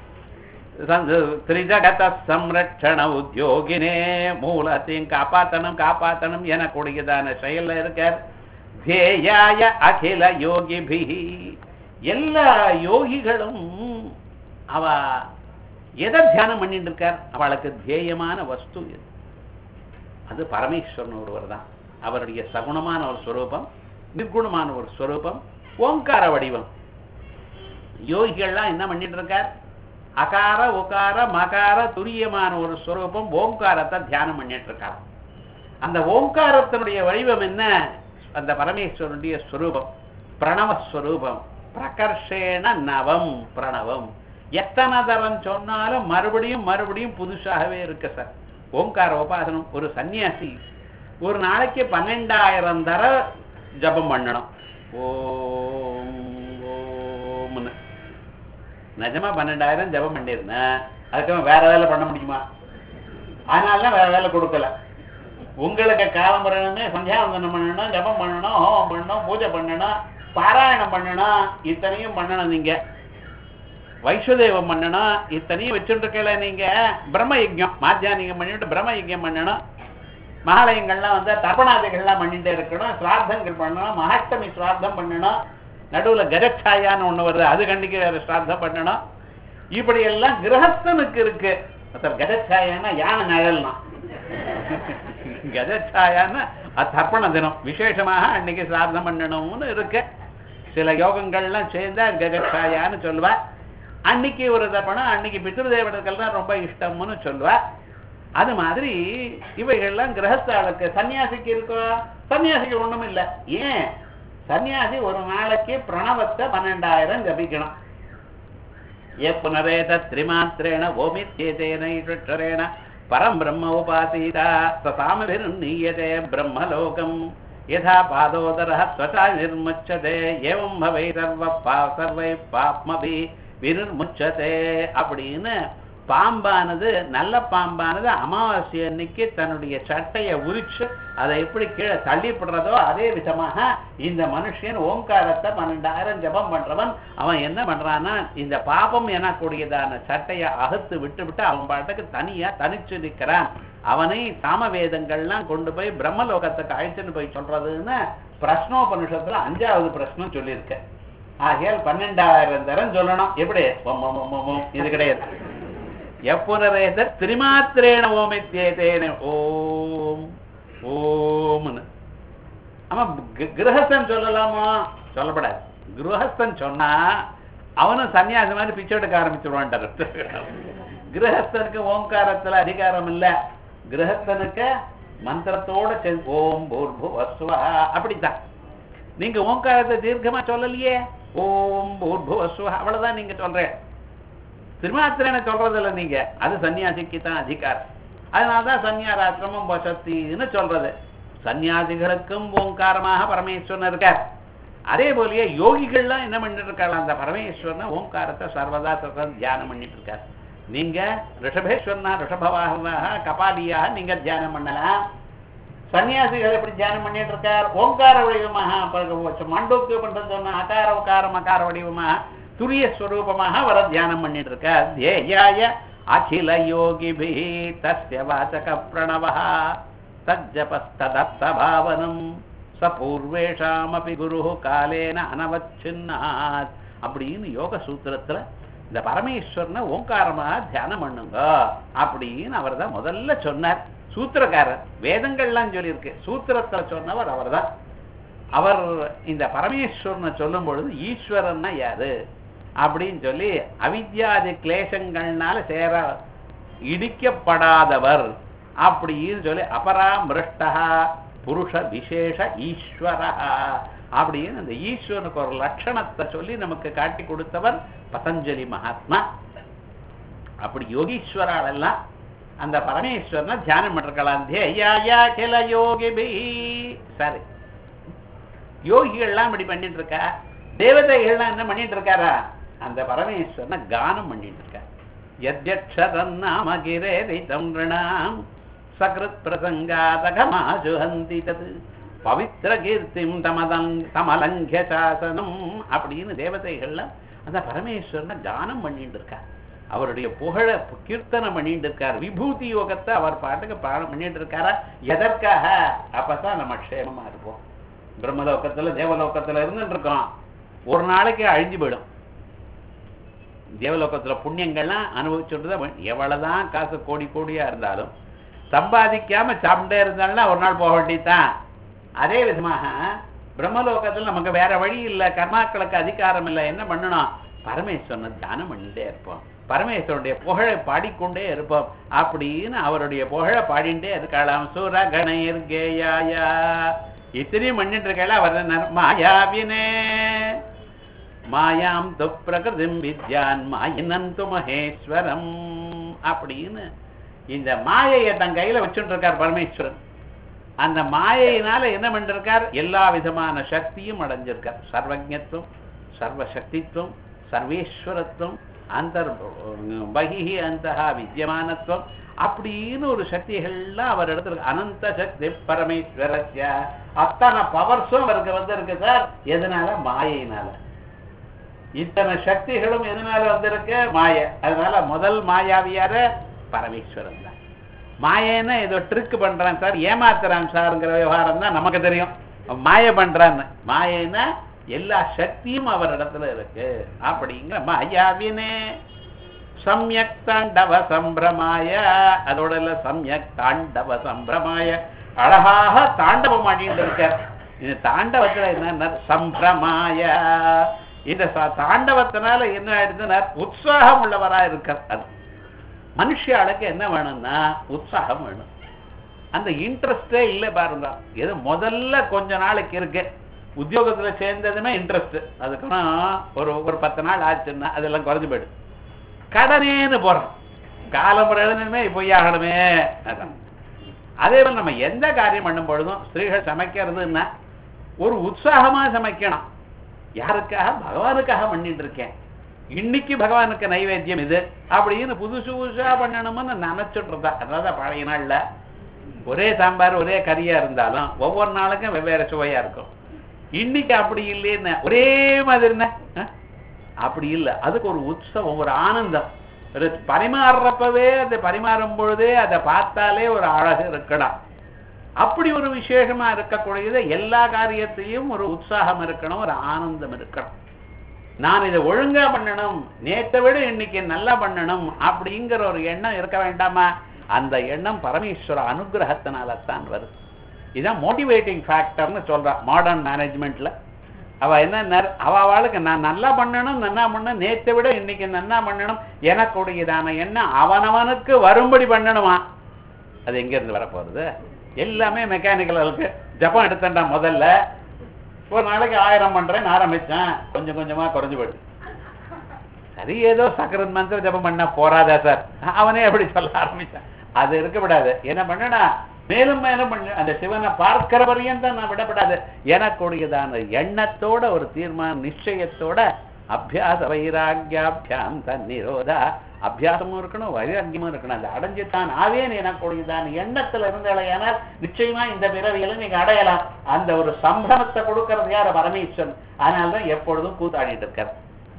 திரிஜகத சம்ரட்சண உத்தியோகினே மூலத்தையும் காப்பாத்தணும் காப்பாத்தணும் எனக்கூடியதான செயல்ல இருக்கார் தேயாய அகில யோகிபிஹி எல்லா யோகிகளும் அவ எதை தியானம் பண்ணிட்டு இருக்கார் அவளுக்கு தியேயமான வஸ்து எது அது பரமேஸ்வரன் ஒருவர் தான் அவருடைய சகுணமான ஒரு ஸ்வரூபம் நிர்குணமான ஒரு ஸ்வரூபம் ஓங்கார வடிவம் யோகிகள்லாம் என்ன பண்ணிட்டு இருக்கார் அகார உகார மகார துரியமான ஒரு ஸ்வரூபம் ஓங்காரத்தை தியானம் பண்ணிட்டு இருக்கார் அந்த ஓங்காரத்தினுடைய வடிவம் என்ன அந்த பரமேஸ்வரனுடைய ஸ்வரூபம் பிரணவஸ்வரூபம் பிரகர்ஷேண நவம் பிரணவம் எத்தனை தரம் சொன்னாலும் மறுபடியும் மறுபடியும் புதுசாகவே இருக்கு சார் ஓங்கார உபாசனம் ஒரு சன்னியாசி ஒரு நாளைக்கு பன்னெண்டாயிரம் தர ஜபம் பண்ணணும் ஓம் ஓம்னு நிஜமா பன்னெண்டாயிரம் ஜபம் பண்ணியிருந்தேன் அதுக்கப்புறம் வேற வேலை பண்ண முடியுமா அதனால தான் வேற வேலை கொடுக்கல உங்களுக்கு காலம் வரணுமே சந்தியாவந்தனம் பண்ணணும் ஜபம் பண்ணணும் ஹோமம் பண்ணணும் பூஜை பண்ணணும் பாராயணம் பண்ணணும் இத்தனையும் பண்ணணும் நீங்க வைஸ்வதேவம் பண்ணணும் இத்தனையும் வச்சுருக்கல நீங்க பிரம்ம யஜ்யம் மாத்தியானிகம் பண்ணிட்டு பிரம்ம யஜ்யம் பண்ணணும் மகாலயங்கள்லாம் வந்து தர்ப்பணாதிகள்லாம் பண்ணிட்டே இருக்கணும் சிரார்த்தங்கள் பண்ணணும் மகாஷ்டமி சிரார்த்தம் பண்ணணும் நடுவுல கஜச்சாயான்னு ஒண்ணு வருது அது கண்டிக்க வேற சிரார்த்தம் பண்ணணும் இப்படி எல்லாம் கிரகஸ்தனுக்கு இருக்கு ஒருத்தர் கஜச்சாயான்னா யானை நிழல்னா கஜச்சாயான்னு அது தர்ப்பண தினம் விசேஷமாக அன்னைக்கு சிரார்த்தம் பண்ணணும்னு இருக்கு சில யோகங்கள்லாம் சேர்ந்தா கஜச்சாயான்னு சொல்லுவா அன்னைக்கு ஒரு தர்ப்பணம் அன்னைக்கு பித்ருதேவர்களுக்கெல்லாம் ரொம்ப இஷ்டம்னு சொல்லுவா அது மாதிரி இவைகள்லாம் கிரகஸ்தாளுக்கு சன்னியாசிக்கு இருக்கோ சன்னியாசிக்கு ஒண்ணும் இல்லை ஏன் சன்னியாசி ஒரு நாளைக்கு பிரணவத்தை பன்னெண்டாயிரம் ஜபிக்கணும் புனரேத திரிமாத்திரேண ஓமித்யேதேன ஈஸ்வரேண பரம் பிரம்ம உபாசீதா சாமபிர்நீயதே பிரம்மலோகம் யதா பாதோதர ஸ்வதா நிர்முச்சதே ஏவம் பவை சர்வ பா சர்வை பாப்மபி வினிர்முச்சதே அப்படின்னு பாம்பானது நல்ல பாம்பானது அமாவாசை அன்னைக்கு தன்னுடைய சட்டையை உரிச்சு அதை எப்படி கீழே தள்ளிப்படுறதோ அதே விதமாக இந்த மனுஷன் ஓங்காரத்தை பன்னெண்டாயிரம் ஜபம் பண்றவன் அவன் என்ன பண்றான்னா இந்த பாபம் எனக்கூடியதான சட்டையை அகத்து விட்டு விட்டு அவன் பாட்டுக்கு தனியா தனிச்சு நிற்கிறான் அவனை சாமவேதங்கள்லாம் கொண்டு போய் பிரம்மலோகத்துக்கு அழைச்சுன்னு போய் சொல்றதுன்னு பிரஷ்னோபனிஷத்துல அஞ்சாவது பிரश्னம் சொல்லியிருக்க ஆகையால் பன்னெண்டாயிரம் தரம் சொல்லணும் எப்படி ஒம் ஒம் ஒம் ஒம் ஒம். இது கிடையாது எப்புனரேத திரிமாத்திரேன ஓமித்யேதேன ஓம் ஓம்னு ஆமா க- கிரகஸ்தன் சொல்லலாமா சொல்லப்படாது கிரகஸ்தன் சொன்னா அவனும் சன்னியாசி மாதிரி பிச்சை எடுக்க ஆரம்பிச்சுடுவான்ட்டாரு கிரகஸ்தனுக்கு ஓங்காரத்துல அதிகாரம் இல்ல கிரகஸ்தனுக்கு மந்திரத்தோட சேர்ந்து ஓம் பூர்பு வசுவா அப்படித்தான் நீங்க ஓங்காரத்தை தீர்க்கமா சொல்லலையே ஓம் பூர்பு வசுவா அவ்வளவுதான் நீங்க சொல்றேன் திருமாத்திரனை சொல்றது இல்ல நீங்க அது சன்னியாசிக்கு தான் அதிகாரம் அதனாலதான் சன்னியாராசிரமம் வசத்தின்னு சொல்றது சன்னியாசிகளுக்கும் ஓங்காரமாக பரமேஸ்வரன் இருக்கார் அதே போலயே யோகிகள்லாம் என்ன பண்ணிட்டு இருக்காங்க அந்த பரமேஸ்வரனை ஓங்காரத்தை சர்வதா சர்வதா தியானம் பண்ணிட்டு இருக்கார் நீங்க ரிஷபேஸ்வரனா ரிஷபவாகனாக கபாலியாக நீங்க தியானம் பண்ணலாம் சன்னியாசிகள் எப்படி தியானம் பண்ணிட்டு இருக்கார் ஓங்கார வடிவமாக மண்டோக்கு பண்றது சொன்ன அகார உகார மகார வடிவமாக துரிய ஸ்வரூபமாக வர தியானம் பண்ணிட்டு இருக்கார் தேயாய அகில யோகிபி தஸ்ய வாசக பிரணவ தஜபஸ்ததத்த பாவனம் ச பூர்வேஷாமபி குரு காலேன அனவச்சின்னாத் அப்படின்னு யோக சூத்திரத்துல இந்த பரமேஸ்வரனை ஓங்காரமா தியானம் பண்ணுங்க அப்படின்னு அவர் தான் முதல்ல சொன்னார் சூத்திரக்காரர் வேதங்கள்லாம் சொல்லியிருக்கு சூத்திரத்துல சொன்னவர் அவர்தான் அவர் இந்த பரமேஸ்வரனை சொல்லும் பொழுது ஈஸ்வரன்னா யாரு அப்படின்னு சொல்லி அவித்யாதி கிளேசங்கள்னால சேர இடிக்கப்படாதவர் அப்படின்னு சொல்லி அபராமிருஷ்டா புருஷ விசேஷ ஈஸ்வர அப்படின்னு அந்த ஈஸ்வரனுக்கு ஒரு லட்சணத்தை சொல்லி நமக்கு காட்டி கொடுத்தவர் பதஞ்சலி மகாத்மா அப்படி யோகீஸ்வரால் எல்லாம் அந்த பரமேஸ்வரனை தியானம் பண்ணிருக்கலாம் தேயாயா கில யோகி சரி யோகிகள்லாம் இப்படி பண்ணிட்டு இருக்கா தேவதைகள்லாம் என்ன பண்ணிட்டு இருக்காரா அந்த பரமேஸ்வரனை கானம் பண்ணிட்டு இருக்கார் யத்யக்ஷரம் நாம கிரேரிதம் ரிணாம் சகிருத் பிரசங்காதகமாஜுஹந்தி தது பவித்ர கீர்த்திம் தமதங் தமலங்கிய சாசனம் அப்படின்னு தேவதைகள்லாம் அந்த பரமேஸ்வரனை கானம் பண்ணிட்டு இருக்கார் அவருடைய புகழ கீர்த்தனம் பண்ணிட்டு இருக்கார் விபூதி யோகத்தை அவர் பாட்டுக்கு பாடம் பண்ணிட்டு இருக்காரா எதற்காக அப்பதான் நம்ம க்ஷேமமா இருப்போம் பிரம்மலோகத்துல தேவலோகத்துல இருந்துட்டு இருக்கோம் ஒரு நாளைக்கு அழிஞ்சு போயிடும் தேவலோகத்துல புண்ணியங்கள்லாம் அனுபவிச்சுட்டு தான் எவ்வளவுதான் காசு கோடி கோடியா இருந்தாலும் சம்பாதிக்காம சாப்பிட்டே இருந்தாலும் ஒரு நாள் போக வேண்டியதுதான் அதே விதமாக பிரம்மலோகத்துல நமக்கு வேற வழி இல்லை கர்மாக்களுக்கு அதிகாரம் இல்லை என்ன பண்ணணும் பரமேஸ்வரனை தியானம் பண்ணிட்டே இருப்போம் பரமேஸ்வரனுடைய புகழை பாடிக்கொண்டே இருப்போம் அப்படின்னு அவருடைய புகழை பாடிண்டே இருக்கலாம் சூர கணயர் கேயாயா இத்தனையும் பண்ணிட்டு இருக்கல அவர் என்ன மாயாவினே மாயாம் து பிரகிருதிம் வித்யான் மாயினந்து மகேஸ்வரம் அப்படின்னு இந்த மாயையை தன் கையில வச்சுட்டு இருக்கார் பரமேஸ்வரன் அந்த மாயையினால என்ன பண்ணிருக்கார் எல்லா விதமான சக்தியும் அடைஞ்சிருக்கார் சர்வஜத்துவம் சர்வசக்தித்துவம் சர்வேஸ்வரத்துவம் அந்த பகிஹி அந்த வித்தியமானத்துவம் அப்படின்னு ஒரு சக்திகள்லாம் அவர் இடத்துல அனந்த சக்தி பரமேஸ்வரஸ்ய அத்தனை பவர்ஸும் அவருக்கு வந்திருக்கு சார் எதனால மாயையினால இத்தனை சக்திகளும் எதனால வந்திருக்கு மாய அதனால முதல் மாயாவியார பரமேஸ்வரன் தான் மாயன்னு ஏதோ ட்ரிக் பண்றான் சார் ஏமாத்துறான் சார்ங்கிற விவகாரம் தான் நமக்கு தெரியும் மாய பண்றான்னு மாயன்னா எல்லா சக்தியும் அவர் இடத்துல இருக்கு அப்படிங்கிற மாயாவினே சம்யக் தாண்டவ சம்பிரமாய அதோட இல்ல சம்யக் தாண்டவ சம்பிரமாய அழகாக தாண்டவம் ஆடிட்டு இருக்கார் இந்த தாண்டவத்துல என்ன சம்பிரமாய இந்த ச- தாண்டவத்தினால என்ன ஆயிடுதுன்னா உற்சாகம் உள்ளவரா இருக்கார் அது மனுஷாளுக்கு என்ன வேணும்னா உற்சாகம் வேணும் அந்த இன்ட்ரெஸ்டே இல்லை பாருங்க எது முதல்ல கொஞ்ச நாளைக்கு இருக்கு உத்தியோகத்துல சேர்ந்ததுமே இன்ட்ரெஸ்ட் அதுக்கப்புறம் ஒரு ஒரு பத்து நாள் ஆச்சுன்னா அதெல்லாம் குறைஞ்சு போயிடும் கடனேன்னு போறோம் காலம் எழுதணுமே போய் ஆகணுமே அதான் அதே போல நம்ம எந்த காரியம் பண்ணும் பொழுதும் ஸ்திரீகள் சமைக்கிறதுன்னா ஒரு உற்சாகமா சமைக்கணும் யாருக்காக பகவானுக்காக பண்ணிட்டு இருக்கேன் இன்னைக்கு பகவானுக்கு நைவேத்தியம் இது அப்படின்னு புதுசு புதுசா பண்ணணும்னு நினைச்சிட்டு இருந்தா அதாவது பழைய நாள்ல ஒரே சாம்பார் ஒரே கறியா இருந்தாலும் ஒவ்வொரு நாளுக்கும் வெவ்வேறு சுவையா இருக்கும் இன்னைக்கு அப்படி இல்லைன்னு ஒரே மாதிரின அப்படி இல்லை அதுக்கு ஒரு உற்சவம் ஒரு ஆனந்தம் ஒரு பரிமாறுறப்பவே அதை பரிமாறும் பொழுதே அதை பார்த்தாலே ஒரு அழகு இருக்கலாம் அப்படி ஒரு விசேஷமா இருக்கக்கூடியது எல்லா காரியத்தையும் ஒரு உற்சாகம் இருக்கணும் ஒரு ஆனந்தம் இருக்கணும் நான் இதை ஒழுங்கா பண்ணணும் நேத்தை விட இன்னைக்கு நல்லா பண்ணணும் அப்படிங்கிற ஒரு எண்ணம் இருக்க வேண்டாமா அந்த எண்ணம் பரமேஸ்வர அனுகிரகத்தினால தான் வருது இதான் மோட்டிவேட்டிங் ஃபேக்டர்னு சொல்றா மாடர்ன் மேனேஜ்மெண்ட்ல அவ என்ன அவ அவளுக்கு நான் நல்லா பண்ணணும் நன்னா பண்ண நேத்தை விட இன்னைக்கு நன்னா பண்ணணும் எனக்குடையதான எண்ணம் அவனவனுக்கு வரும்படி பண்ணணுமா அது எங்க இருந்து வரப்போறது எல்லாமே மெக்கானிக்கல் இருக்கு ஜப்பான் எடுத்தேன்டா முதல்ல ஒரு நாளைக்கு ஆயிரம் பண்றேன்னு ஆரம்பிச்சேன் கொஞ்சம் கொஞ்சமா குறைஞ்சு போயிடுது சரி ஏதோ சக்கரன் மந்திர ஜபம் பண்ணா போறாதா சார் அவனே அப்படி சொல்ல ஆரம்பிச்சான் அது இருக்கக்கூடாது என்ன பண்ணனா மேலும் மேலும் பண்ண அந்த சிவனை பார்க்கிற பரியந்தம் நான் விடப்படாது எனக்குடையதான எண்ணத்தோட ஒரு தீர்மான நிச்சயத்தோட அபியாச வைராக்கியாபியாம் தன்னிரோதா அபியாசமும் இருக்கணும் வைராக்கியமும் இருக்கணும் அதை அடைஞ்சுத்தான் ஆவேன் எனக்குடையதான எண்ணத்துல இருந்தால் நிச்சயமா இந்த பிறவியில நீங்க அடையலாம் அந்த ஒரு சம்பிரமத்தை கொடுக்கறது யார் பரமேஸ்வரன் அதனால்தான் எப்பொழுதும் கூத்தாடிட்டு இருக்கார்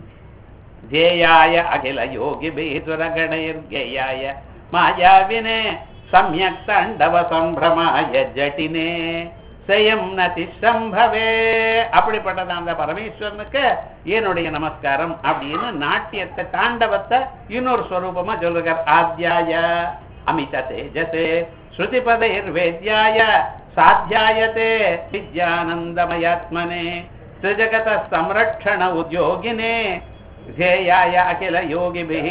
ஜேயாய அகில யோகி பீஸ்வர கணயர்கேயாய மாயாவினே சமயக் தாண்டவ சம்பிரமாய ஜட்டினே செயம் நதி சம்பவே அப்படிப்பட்டது அந்த பரமேஸ்வரனுக்கு என்னுடைய நமஸ்காரம் அப்படின்னு நாட்டியத்தை தாண்டவத்தை இன்னொரு ஸ்வரூபமா சொல்றார் ஆத்யாய அமித தேஜசே ஸ்ருதிபதைர் வேத்யாய சாத்தியாயதே வித்யானந்தமயாத்மனே त्रिजगत संरक्षण उद्योगिने ध्येयाय अखिल योगिभिः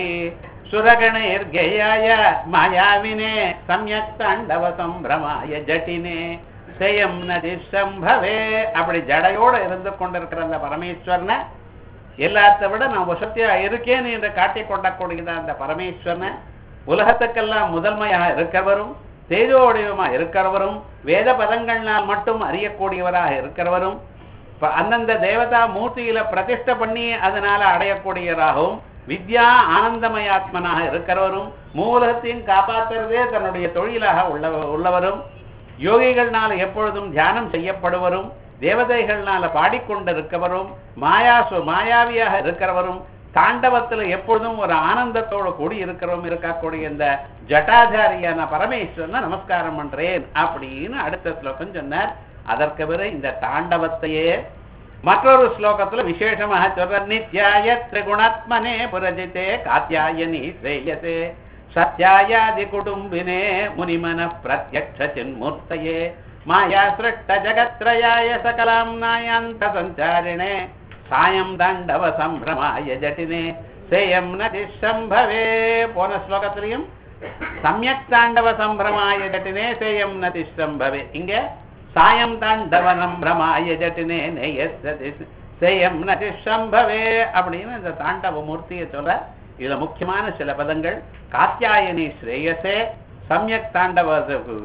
सुरगणैर्गेयाय मायाविने सम्यक् ताण्डव सम्भ्रमाय ஜட்டினே செயம் நதி சம்பவே அப்படி ஜடையோட இருந்து கொண்டிருக்கிற அந்த பரமேஸ்வரனை எல்லாத்த விட நான் வசத்தியா இருக்கேன் என்று காட்டிக் கொண்டக்கூடிய அந்த பரமேஸ்வரனை உலகத்துக்கெல்லாம் முதன்மையாக இருக்கிறவரும் தேஜோடிவமா இருக்கிறவரும் வேத பதங்கள்னால் மட்டும் அறியக்கூடியவராக இருக்கிறவரும் இப்ப அந்தந்த தேவதா மூர்த்தியில பிரதிஷ்டை பண்ணி அதனால அடையக்கூடியவராகவும் வித்யா ஆனந்தமயாத்மனாக இருக்கிறவரும் மூலகத்தையும் காப்பாற்றுறதே தன்னுடைய தொழிலாக உள்ள உள்ளவரும் யோகிகள்னால எப்பொழுதும் தியானம் செய்யப்படுவரும் தேவதைகள்னால பாடிக்கொண்டிருக்கவரும் மாயா சு- மாயாவியாக இருக்கிறவரும் தாண்டவத்துல எப்பொழுதும் ஒரு ஆனந்தத்தோடு கூடி இருக்கிறவரும் இருக்கக்கூடிய இந்த ஜட்டாதாரியான பரமேஸ்வரனை நமஸ்காரம் பண்றேன் அப்படின்னு அடுத்த ஸ்லோகம் சொன்னார் அதற்கு பிறகு இந்த தாண்டவத்தையே மற்றொரு ஸ்லோகத்துல விசேஷமாக சொல்ற நித்யாய திரிகுணாத்மனே புரஜிதே காத்தியாயனி ஸ்ரேயசே சத்யாயாதி குடும்பினே முனிமன பிரத்யக்ஷ சின்மூர்த்தயே மாயா சிருஷ்ட ஜகத்ரயாய சகலாம் நாயாந்த சஞ்சாரிணே சாயம் தாண்டவ சம்பிரமாய ஜட்டினே சேயம் நதி சம்பவே போன ஸ்லோகத்திலையும் சமயக் தாண்டவ சம்பிரமாய ஜட்டினே சேயம் நதி சம்பவே இங்க சாயம் தாண்டவ சம்பிரமாய ஜட்டினே நேயஸ்ததி சேயம் நதி சம்பவே அப்படின்னு இந்த தாண்டவ மூர்த்தியை சொல்ற இதுல முக்கியமான சில பதங்கள் காத்தியாயனி ஸ்ரேயசே சமயக் தாண்டவ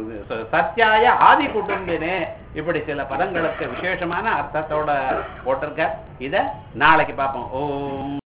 சத்யாய ஆதி குடும்பினே இப்படி சில பதங்களுக்கு விசேஷமான அர்த்தத்தோட போட்டிருக்க இத நாளைக்கு பார்ப்போம் ஓம்